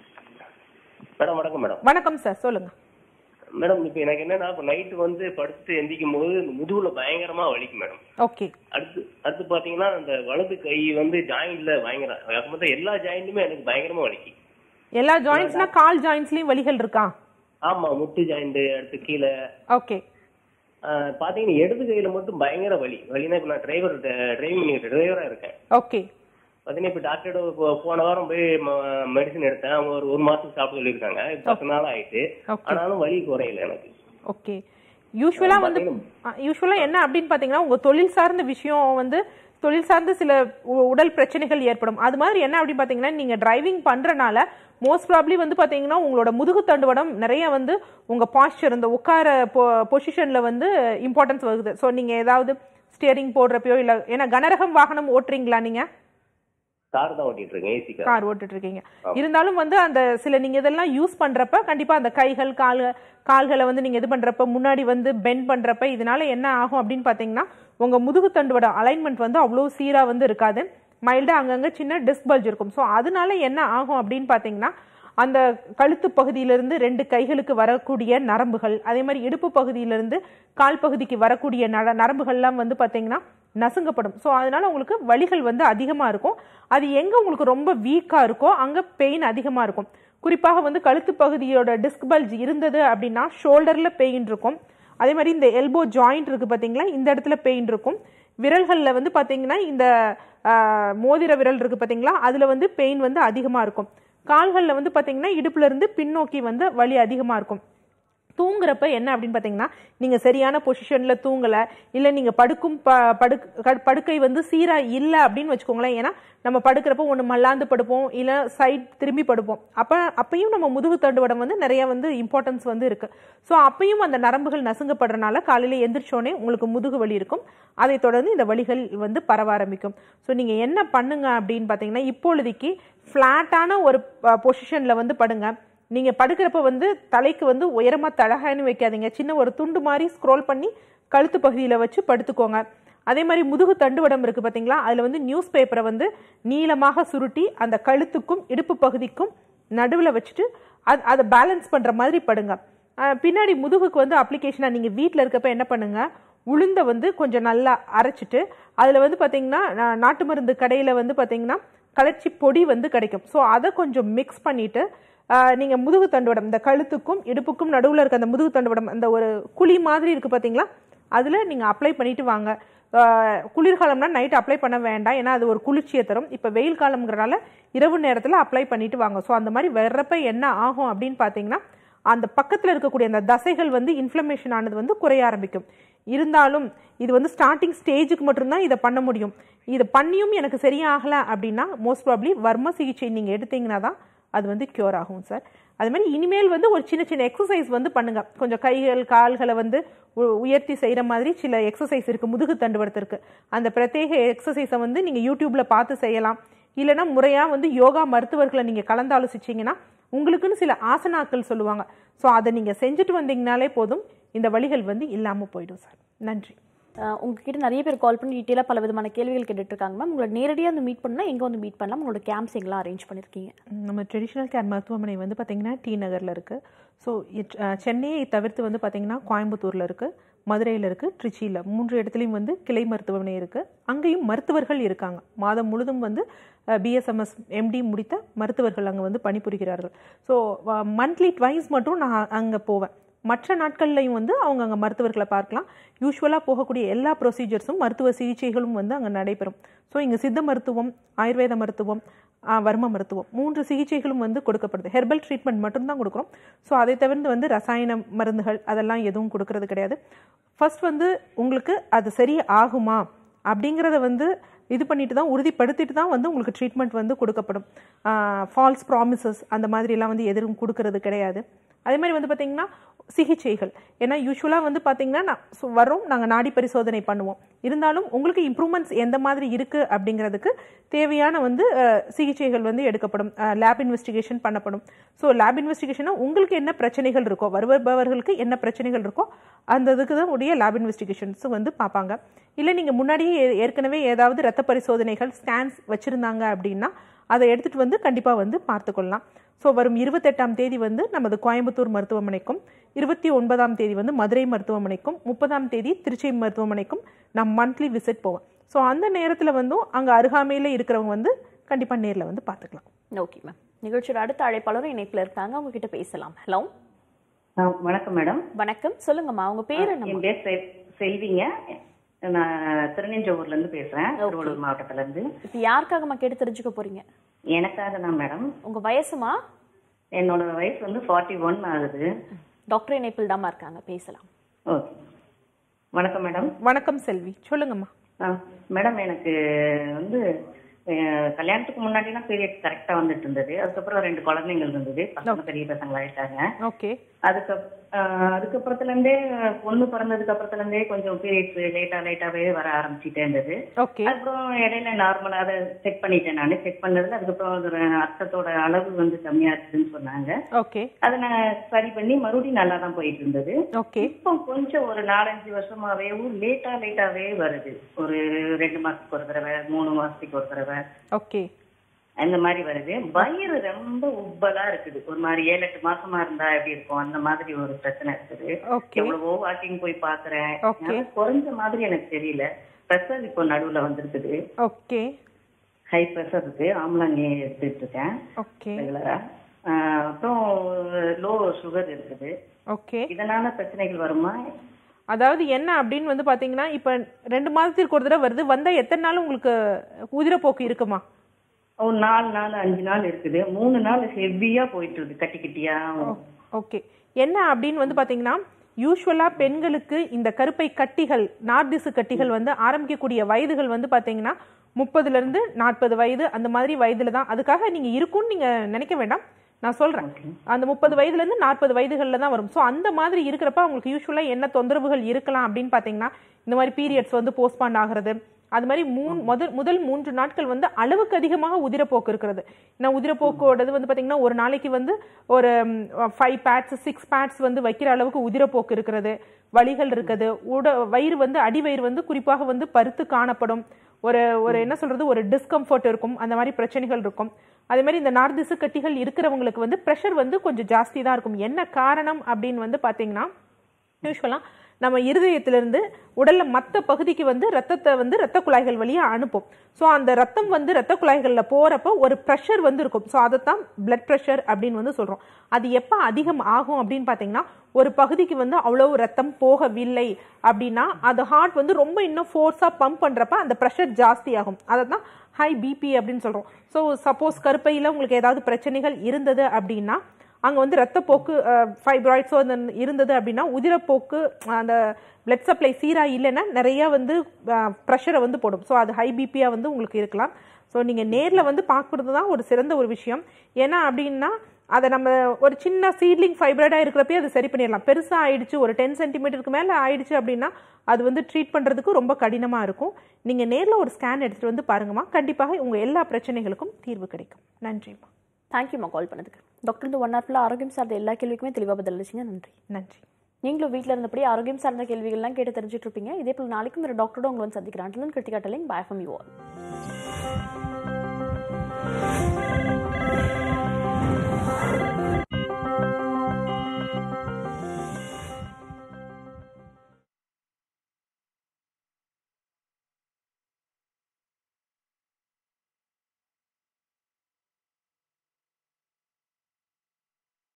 மேடம் வணக்கம் மேடம் வணக்கம் சார் சொல்லுங்க மேடம் இப்போ எனக்கு என்னன்னா இப்போ நைட்டு வந்து படுத்துட்டு எந்திக்கும் போது இந்த முதுகுல பயங்கரமா வலிக்கும் மேடம் ஓகே அடுத்து அடுத்து பாத்தீங்கன்னா அந்த வலது கை வந்து ஜாயிண்ட்ல பயங்கர அது மொத்தம் எல்லா ஜாயிண்ட்டுமே எனக்கு பயங்கரமா வலிக்கும் எல்லா ஜாயின்ட்ஸ்னா கால் ஜாயின்ஸ்லயும் வலிகள் இருக்கா ஆமா முட்டு ஜாயிண்ட் அடுத்து கீழே ஓகே ஆஹ் பாத்தீங்கன்னா இடது கையில மட்டும் பயங்கர வலி வலினா இப்போ நான் டிரைவர் டிரைவிங் டிரைவரா இருக்கேன் ஓகே பாத்தீங்கன்னா இப்ப டாக்டர் போன வாரம் போய் மெடிசன் எடுத்தேன் அவங்க ஒரு ஒரு மாசத்துக்கு சாப்பிட சொல்லியிருக்காங்க இப்ப பத்து நாள் ஆயிட்டு Okay. ஆனாலும் வலி குறையல எனக்கு ஓகே யூஸ்வலா வந்து யூஸ்வலா என்ன அப்படின்னு பாத்தீங்கன்னா உங்க தொழில் சார்ந்த விஷயம் வந்து தொழில் சார்ந்த சில உ- உடல் பிரச்சனைகள் ஏற்படும் அது மாதிரி என்ன அப்படின்னு பாத்தீங்கன்னா நீங்க டிரைவிங் பண்றனால மோஸ்ட் ப்ராப்ளி வந்து பாத்தீங்கன்னா உங்களோட முதுகு தண்டுவடம் நிறைய வந்து உங்க பாஸ்டர் இந்த உட்கார பொசிஷன்ல வந்து இம்பார்ட்டன்ஸ் வருது ஸோ நீங்க ஏதாவது ஸ்டியரிங் போடுறப்பயோ இல்ல ஏன்னா கனரகம் வாகனம் ஓட்டுறீங்களா நீங்க கார் தான் ஓட்டிட்டு இருக்கேன் ஏசி கார் கார் ஓட்டிட்டு இருக்கீங்க இருந்தாலும் வந்து அந்த சில நீங்க இதெல்லாம் யூஸ் பண்றப்ப கண்டிப்பா அந்த கைகள் கால் கால்களை வந்து நீங்க இது பண்றப்ப முன்னாடி வந்து பெண்ட் பண்றப்ப இதனால என்ன ஆகும் அப்படின்னு பாத்தீங்கன்னா உங்க முதுகு தண்டுவோட அலைன்மெண்ட் வந்து அவ்வளோ சீரா வந்து இருக்காது மைல்டா அங்கங்க சின்ன டிஸ்க் பல்ஜ் இருக்கும் ஸோ அதனால என்ன ஆகும் அப்படின்னு பாத்தீங்கன்னா அந்த கழுத்து பகுதியிலிருந்து ரெண்டு கைகளுக்கு வரக்கூடிய நரம்புகள் அதே மாதிரி இடுப்பு பகுதியிலிருந்து கால் பகுதிக்கு வரக்கூடிய நர நரம்புகள்லாம் வந்து பாத்தீங்கன்னா நசுங்கப்படும் ஸோ அதனால உங்களுக்கு வலிகள் வந்து அதிகமாக இருக்கும் அது எங்கே உங்களுக்கு ரொம்ப வீக்காக இருக்கோ அங்கே பெயின் அதிகமாக இருக்கும் குறிப்பாக வந்து கழுத்து பகுதியோட டிஸ்க் பல்ஜ் இருந்தது அப்படின்னா ஷோல்டரில் பெயின் இருக்கும் அதே மாதிரி இந்த எல்போ ஜாயிண்ட் இருக்குது பார்த்தீங்களா இந்த இடத்துல பெயின் இருக்கும் விரல்களில் வந்து பார்த்தீங்கன்னா இந்த ஆஹ், மோதிர விரல் இருக்குது பார்த்தீங்களா அதில் வந்து பெயின் வந்து அதிகமாக இருக்கும் கால்களில் வந்து பார்த்தீங்கன்னா இடுப்புல இருந்து பின்னோக்கி வந்து வலி அதிகமாக இருக்கும் தூங்குறப்ப என்ன அப்படின்னு பார்த்தீங்கன்னா நீங்கள் சரியான பொசிஷனில் தூங்கலை இல்லை நீங்கள் படுக்கும் ப படுக் க- படுக்கை வந்து சீராக இல்லை அப்படின்னு வச்சுக்கோங்களேன் ஏன்னா நம்ம படுக்கிறப்ப ஒன்று மல்லாந்து படுப்போம் இல்லை சைட் திரும்பி படுப்போம் அப்போ அப்பயும் நம்ம முதுகு தண்டுவடம் வந்து நிறைய வந்து இம்பார்ட்டன்ஸ் வந்து இருக்கு ஸோ அப்பயும் அந்த நரம்புகள் நசுங்கப்படுறனால காலையில் எந்திரிச்சோடனே உங்களுக்கு முதுகு வலி இருக்கும் அதை தொடர்ந்து இந்த வலிகள் வந்து பரவ ஆரம்பிக்கும் ஸோ நீங்கள் என்ன பண்ணுங்க அப்படின்னு பார்த்தீங்கன்னா இப்பொழுதைக்கு ஃப்ளாட்டான ஒரு பொசிஷனில் வந்து படுங்க நீங்க படுக்கிறப்ப வந்து தலைக்கு வந்து உயரமா தலகாணி வைக்காதீங்க சின்ன ஒரு துண்டு மாதிரி ஸ்க்ரோல் பண்ணி கழுத்து பகுதியில வச்சு படுத்துக்கோங்க அதே மாதிரி முதுகு தண்டுவடம் இருக்கு பாத்தீங்களா அதுல வந்து நியூஸ் பேப்பரை வந்து நீளமாக சுருட்டி அந்த கழுத்துக்கும் இடுப்பு பகுதிக்கும் நடுவுல வச்சுட்டு அது அதை பேலன்ஸ் பண்ற மாதிரி படுங்க அஹ் பின்னாடி முதுகுக்கு வந்து அப்ளிகேஷனா நீங்க வீட்ல இருக்கப்ப என்ன பண்ணுங்க உளுந்த வந்து கொஞ்சம் நல்லா அரைச்சிட்டு அதுல வந்து பாத்தீங்கன்னா நா- நாட்டு மருந்து கடையில வந்து பாத்தீங்கன்னா கலர்ச்சி பொடி வந்து கிடைக்கும் ஸோ அதை கொஞ்சம் மிக்ஸ் பண்ணிட்டு ஆஹ், நீங்க முதுகு தண்டுவடம் இந்த கழுத்துக்கும் இடுப்புக்கும் நடுவுல இருக்க அந்த முதுகு தண்டுவடம் அந்த ஒரு குழி மாதிரி இருக்கு பாத்தீங்களா அதுல நீங்க அப்ளை பண்ணிட்டு வாங்க ஆஹ், குளிர்காலம்னா நைட் அப்ளை பண்ண வேண்டாம் ஏன்னா அது ஒரு குளிர்ச்சியை தரும் இப்போ வெயில் காலம்ங்கிறனால இரவு நேரத்தில் அப்ளை பண்ணிட்டு வாங்க ஸோ அந்த மாதிரி வர்றப்ப என்ன ஆகும் அப்படின்னு பார்த்தீங்கன்னா அந்த பக்கத்தில் இருக்கக்கூடிய அந்த தசைகள் வந்து இன்ஃப்ளமேஷன் ஆனது வந்து குறைய ஆரம்பிக்கும் இருந்தாலும் இது வந்து ஸ்டார்டிங் ஸ்டேஜுக்கு மட்டும்தான் இதை பண்ண முடியும் இதை பண்ணியும் எனக்கு சரியாகலை அப்படின்னா மோஸ்ட் ப்ராப்ளி வர்ம சிகிச்சை நீங்கள் எடுத்தீங்கன்னா தான் அது வந்து க்யூர் ஆகும் சார் அது மாதிரி இனிமேல் வந்து ஒரு சின்ன சின்ன எக்ஸசைஸ் வந்து பண்ணுங்க கொஞ்சம் கைகள் கால்களை வந்து உ- உயர்த்தி செய்கிற மாதிரி சில எக்ஸசைஸ் இருக்குது முதுகு தண்டுவடத்திற்கு அந்த பிரத்யேக எக்ஸசைஸை வந்து நீங்கள் யூடியூப்பில் பார்த்து செய்யலாம் இல்லைன்னா முறையாக வந்து யோகா மருத்துவர்களை நீங்கள் கலந்தாலோசிச்சிங்கன்னா உங்களுக்குன்னு சில ஆசனாக்கள் சொல்லுவாங்க ஸோ அதை நீங்கள் செஞ்சுட்டு வந்தீங்கனாலே போதும் இந்த வழிகள் வந்து இல்லாமல் போயிடும் சார் நன்றி அஹ் உங்ககிட்ட நிறைய பேர் கால் பண்ணி டீட்டெயிலாக பல விதமான கேள்விகள் கேட்டுட்டு இருக்காங்க மேம் உங்களை நேரடியாக வந்து மீட் பண்ணா எங்கே வந்து மீட் பண்ணலாம் உங்களோட கேம்ப்ஸ் எங்கெல்லாம் அரேஞ்ச் பண்ணியிருக்கீங்க நம்ம ட்ரெடிஷ்னல் கேர் மருத்துவமனை வந்து பார்த்திங்கன்னா டி நகரில் இருக்குது ஸோ சென்னையை தவிர்த்து வந்து பார்த்திங்கன்னா கோயம்புத்தூரில் இருக்குது மதுரையில் இருக்குது திருச்சியில் மூன்று இடத்துலையும் வந்து கிளை மருத்துவமனை இருக்குது அங்கேயும் மருத்துவர்கள் இருக்காங்க மாதம் முழுதும் வந்து பிஎஸ்எம்எஸ் எம்டி முடித்த மருத்துவர்கள் அங்கே வந்து பணிபுரிகிறார்கள் ஸோ மந்த்லி ட்வைஸ் மட்டும் நான் அங்கே போவேன் மற்ற நாட்கள்லையும் வந்து அவங்க அங்கே மருத்துவர்களை பார்க்கலாம் யூஸ்வலாக போகக்கூடிய எல்லா ப்ரொசீஜர்ஸும் மருத்துவ சிகிச்சைகளும் வந்து அங்கே நடைபெறும் ஸோ இங்கே சித்த மருத்துவம் ஆயுர்வேத மருத்துவம் ஆ, வர்ம மருத்துவம் மூன்று சிகிச்சைகளும் வந்து கொடுக்கப்படுது ஹெர்பல் ட்ரீட்மெண்ட் மட்டும்தான் கொடுக்குறோம் ஸோ அதை தவிர்த்து வந்து ரசாயன மருந்துகள் அதெல்லாம் எதுவும் கொடுக்கறது கிடையாது ஃபர்ஸ்ட் வந்து உங்களுக்கு அது சரி ஆகுமா அப்படிங்கிறத வந்து இது பண்ணிட்டு தான் உறுதிப்படுத்திட்டு தான் வந்து உங்களுக்கு ட்ரீட்மெண்ட் வந்து கொடுக்கப்படும் ஃபால்ஸ் ப்ராமிசஸ் அந்த மாதிரிலாம் வந்து எதுவும் கொடுக்கறது கிடையாது அதே மாதிரி வந்து பார்த்தீங்கன்னா சிகிச்சைகள் ஏன்னா யூஸ்வலாக வந்து பார்த்தீங்கன்னா நான் so வரோம் நாங்கள் நாடி பரிசோதனை பண்ணுவோம் இருந்தாலும் உங்களுக்கு இம்ப்ரூவ்மெண்ட்ஸ் எந்த மாதிரி இருக்குது அப்படிங்கிறதுக்கு தேவையான வந்து அஹ், சிகிச்சைகள் வந்து எடுக்கப்படும் லேப் இன்வெஸ்டிகேஷன் பண்ணப்படும் ஸோ லேப் இன்வெஸ்டிகேஷனாக உங்களுக்கு என்ன பிரச்சனைகள் இருக்கோ வருபவர்களுக்கு என்ன பிரச்சனைகள் இருக்கோ அந்த இதுக்கு தான் உடைய லேப் இன்வெஸ்டிகேஷன்ஸ் வந்து பார்ப்பாங்க இல்லை நீங்கள் முன்னாடியே ஏ- ஏற்கனவே ஏதாவது ரத்த பரிசோதனைகள் ஸ்கேன்ஸ் வச்சுருந்தாங்க அப்படின்னா அதை எடுத்துகிட்டு வந்து கண்டிப்பாக வந்து பார்த்துக்கொள்ளலாம் ஸோ வரும் இருபத்தெட்டாம் தேதி வந்து நமது கோயம்புத்தூர் மருத்துவமனைக்கும் இருபத்தி ஒன்பதாம் தேதி வந்து மதுரை மருத்துவமனைக்கும் முப்பதாம் தேதி திருச்சி மருத்துவமனைக்கும் நான் மந்த்லி விசிட் போவேன் ஸோ அந்த நேரத்தில் வந்தும் அங்கே அருகாமையில் இருக்கிறவங்க வந்து கண்டிப்பாக நேரில் வந்து பார்த்துக்கலாம் ஓகே மேம் நிகழ்ச்சியோட அடுத்த அழைப்பாளரும் இணைப்பில் இருக்காங்க அவங்க கிட்ட பேசலாம் ஹலோ ஆ, வணக்கம் மேடம் வணக்கம் சொல்லுங்கம்மா உங்க பேர் என்ன என் பேர் செல்- செல்விங்க நான் திருநெஞ்சூர்ல இருந்து பேசுறேன் திருவள்ளூர் மாவட்டத்துல இருந்து இப்போ யாருக்காகம்மா கேட்டு தெரிஞ்சுக்க போறீங்க எனக்காக தான் மேடம் உங்க வயசுமா என்னோட வயசு வந்து ஃபார்ட்டி ஒன் ஆகுது டாக்டர் இணைப்பில் தாம்மா இருக்காங்க பேசலாம் ஓகே வணக்கம் மேடம் வணக்கம் செல்வி சொல்லுங்கம்மா ஆ, மேடம் எனக்கு வந்து அஹ், கல்யாணத்துக்கு முன்னாடிலாம் பீரியட் கரெக்டா வந்துட்டு இருந்தது அதுக்கப்புறம் ரெண்டு குழந்தைங்கள் இருந்தது பசங்க பெரிய பசங்களா ஆயிட்டாங்க ஓகே அதுக்கு ஆஹ் அதுக்கப்புறத்துல இருந்தே பொண்ணு பிறந்ததுக்கு அப்புறத்துல இருந்தே கொஞ்சம் பீரியட்ஸ் லேட்டா லேட்டாவே வர ஆரம்பிச்சுட்டே இருந்தது ஓகே அதுக்கப்புறம் இடையில நார்மலா அதை செக் பண்ணிட்டேன் நான் செக் பண்ணதுல அதுக்கப்புறம் அதோட ரத்தத்தோட அளவு வந்து கம்மியா இருக்குதுன்னு சொன்னாங்க ஓகே அதை நான் சரி பண்ணி மறுபடியும் நல்லா தான் போயிட்டு இருந்தது ஓகே இப்போ கொஞ்சம் ஒரு நாலஞ்சு வருஷமாவே லேட்டா லேட்டாவே வருது ஒரு ரெண்டு மாசத்துக்கு ஒரு தடவை மூணு மாசத்துக்கு ஒரு தடவை ஓகே அந்த மாதிரி வருது வயிறு ரொம்ப உப்பலா இருக்குது ஒரு மாதிரி ஏழு எட்டு மாசமா இருந்தா எப்படி இருக்கும் அந்த மாதிரி ஒரு பிரச்சனை இருக்குது ஓகே எவ்வளவோ வாக்கிங் போய் பாக்குறேன் Okay. ஆனா குறைஞ்ச மாதிரி எனக்கு தெரியல ப்ரெஷர் இப்போ நடுவுல வந்திருக்குது ஓகே ஹை ப்ரெஷர் இருக்கு ஆம்லாங்கி எடுத்துட்டு இருக்கேன் ஓகே ரெகுலரா அப்புறம் லோ சுகர் இருக்குது ஓகே இதனால பிரச்சனைகள் வருமா அதாவது என்ன அப்படின்னு வந்து பாத்தீங்கன்னா இப்ப ரெண்டு மாதத்திற்கு ஒரு தடவை வருது வந்தா எத்தனை நாள் உங்களுக்கு உதிரப்போக்கு இருக்குமா ஒரு நாலு நாள் அஞ்சு நாள் இருக்குது மூணு நாள் ஹெவியா போயிட்டு இருக்கு கட்டி கட்டியா ஓகே என்ன அப்படின்னு வந்து பாத்தீங்கன்னா யூஸ்வலா பெண்களுக்கு இந்த கருப்பை கட்டிகள் நார்திசு கட்டிகள் வந்து ஆரம்பிக்கக்கூடிய வயதுகள் வந்து பாத்தீங்கன்னா முப்பதுல இருந்து நாற்பது வயது அந்த மாதிரி வயதுல தான் அதுக்காக நீங்க இருக்கும்னு நீங்க நினைக்க வேண்டாம் நான் சொல்றேன் அந்த முப்பது வயதுல இருந்து நாற்பது வயதுகள்ல தான் வரும் ஸோ அந்த மாதிரி இருக்கிறப்ப அவங்களுக்கு யூஸ்வலா என்ன தொந்தரவுகள் இருக்கலாம் அப்படின்னு பாத்தீங்கன்னா இந்த மாதிரி பீரியட்ஸ் வந்து போஸ்ட்பாண்ட் ஆகிறது அது மாதிரி மூணு முதல் முதல் மூன்று நாட்கள் வந்து அளவுக்கு அதிகமாக உதிரப்போக்கு இருக்கிறது நான் உதிரப்போக்கோடது வந்து பாத்தீங்கன்னா ஒரு நாளைக்கு வந்து ஒரு ஃபைவ் பேட்ஸ் சிக்ஸ் பேட்ஸ் வந்து வைக்கிற அளவுக்கு உதிரப்போக்கு இருக்கிறது வலிகள் இருக்குது உட வயிறு வந்து அடிவயிறு வந்து குறிப்பாக வந்து பருத்து காணப்படும் ஒரு ஒரு என்ன சொல்றது ஒரு டிஸ்கம்ஃபர்ட் இருக்கும் அந்த மாதிரி பிரச்சனைகள் இருக்கும் அதே மாதிரி இந்த நார்திசு கட்டிகள் இருக்கிறவங்களுக்கு வந்து ப்ரெஷர் வந்து கொஞ்சம் ஜாஸ்தி தான் இருக்கும் என்ன காரணம் அப்படின்னு வந்து பாத்தீங்கன்னா யூஸ்வலாக நம்ம இருதயத்திலிருந்து உடல்ல மற்ற பகுதிக்கு வந்து ரத்தத்தை வந்து ரத்த குழாய்கள் வழியா அனுப்பும் ஸோ அந்த ரத்தம் வந்து ரத்த குழாய்கள்ல போறப்போ ஒரு ப்ரெஷர் வந்து இருக்கும் ஸோ அதைத்தான் பிளட் ப்ரெஷர் அப்படின்னு வந்து சொல்றோம் அது எப்போ அதிகம் ஆகும் அப்படின்னு பார்த்தீங்கன்னா ஒரு பகுதிக்கு வந்து அவ்வளவு ரத்தம் போகவில்லை அப்படின்னா அது ஹார்ட் வந்து ரொம்ப இன்னும் ஃபோர்ஸா பம்ப் பண்றப்ப அந்த ப்ரெஷர் ஜாஸ்தி ஆகும் அதை தான் ஹை பிபி அப்படின்னு சொல்றோம் ஸோ சப்போஸ் கருப்பையில் உங்களுக்கு ஏதாவது பிரச்சனைகள் இருந்தது அப்படின்னா அங்கே வந்து ரத்தப்போக்கு ஃபைப்ராய்ட்ஸோ அந்த இருந்தது அப்படின்னா உதிரப்போக்கு அந்த பிளட் சப்ளை சீராக இல்லைன்னா நிறைய வந்து ப்ரெஷரை வந்து போடும் ஸோ அது ஹை பிபியாக வந்து உங்களுக்கு இருக்கலாம் ஸோ நீங்கள் நேரில் வந்து பார்க்குறது தான் ஒரு சிறந்த ஒரு விஷயம் ஏன்னா அப்படின்னா அதை நம்ம ஒரு சின்ன சீட்லிங் ஃபைப்ராய்டாக இருக்கிறப்பே அது சரி பண்ணிடலாம் பெருசாக ஆயிடுச்சு ஒரு டென் சென்டிமீட்டருக்கு மேலே ஆயிடுச்சு அப்படின்னா அது வந்து ட்ரீட் பண்ணுறதுக்கு ரொம்ப கடினமாக இருக்கும் நீங்கள் நேரில் ஒரு ஸ்கேன் எடுத்துகிட்டு வந்து பாருங்கம்மா கண்டிப்பாக உங்கள் எல்லா பிரச்சனைகளுக்கும் தீர்வு கிடைக்கும் நன்றிம்மா தேங்க்யூம்மா கால் பண்ணதுக்கு டாக்டர் இந்த ஒன் ஹவர் ஃபுல்லாக ஆரோக்கியம் சார்ந்த எல்லா கேள்விக்குமே தெளிவாக பதில் அளிச்சிங்க நன்றி நன்றி நீங்களும் வீட்டில் இருந்தபடி ஆரோக்கியம் சார்ந்த கேள்விகள்லாம் கேட்டு தெரிஞ்சுட்டு இருப்பீங்க இதே போல் நாளைக்கும் ஒரு டாக்டரோட உங்களை வந்து சந்திக்கிறேன் Kiruthika telling bye from you all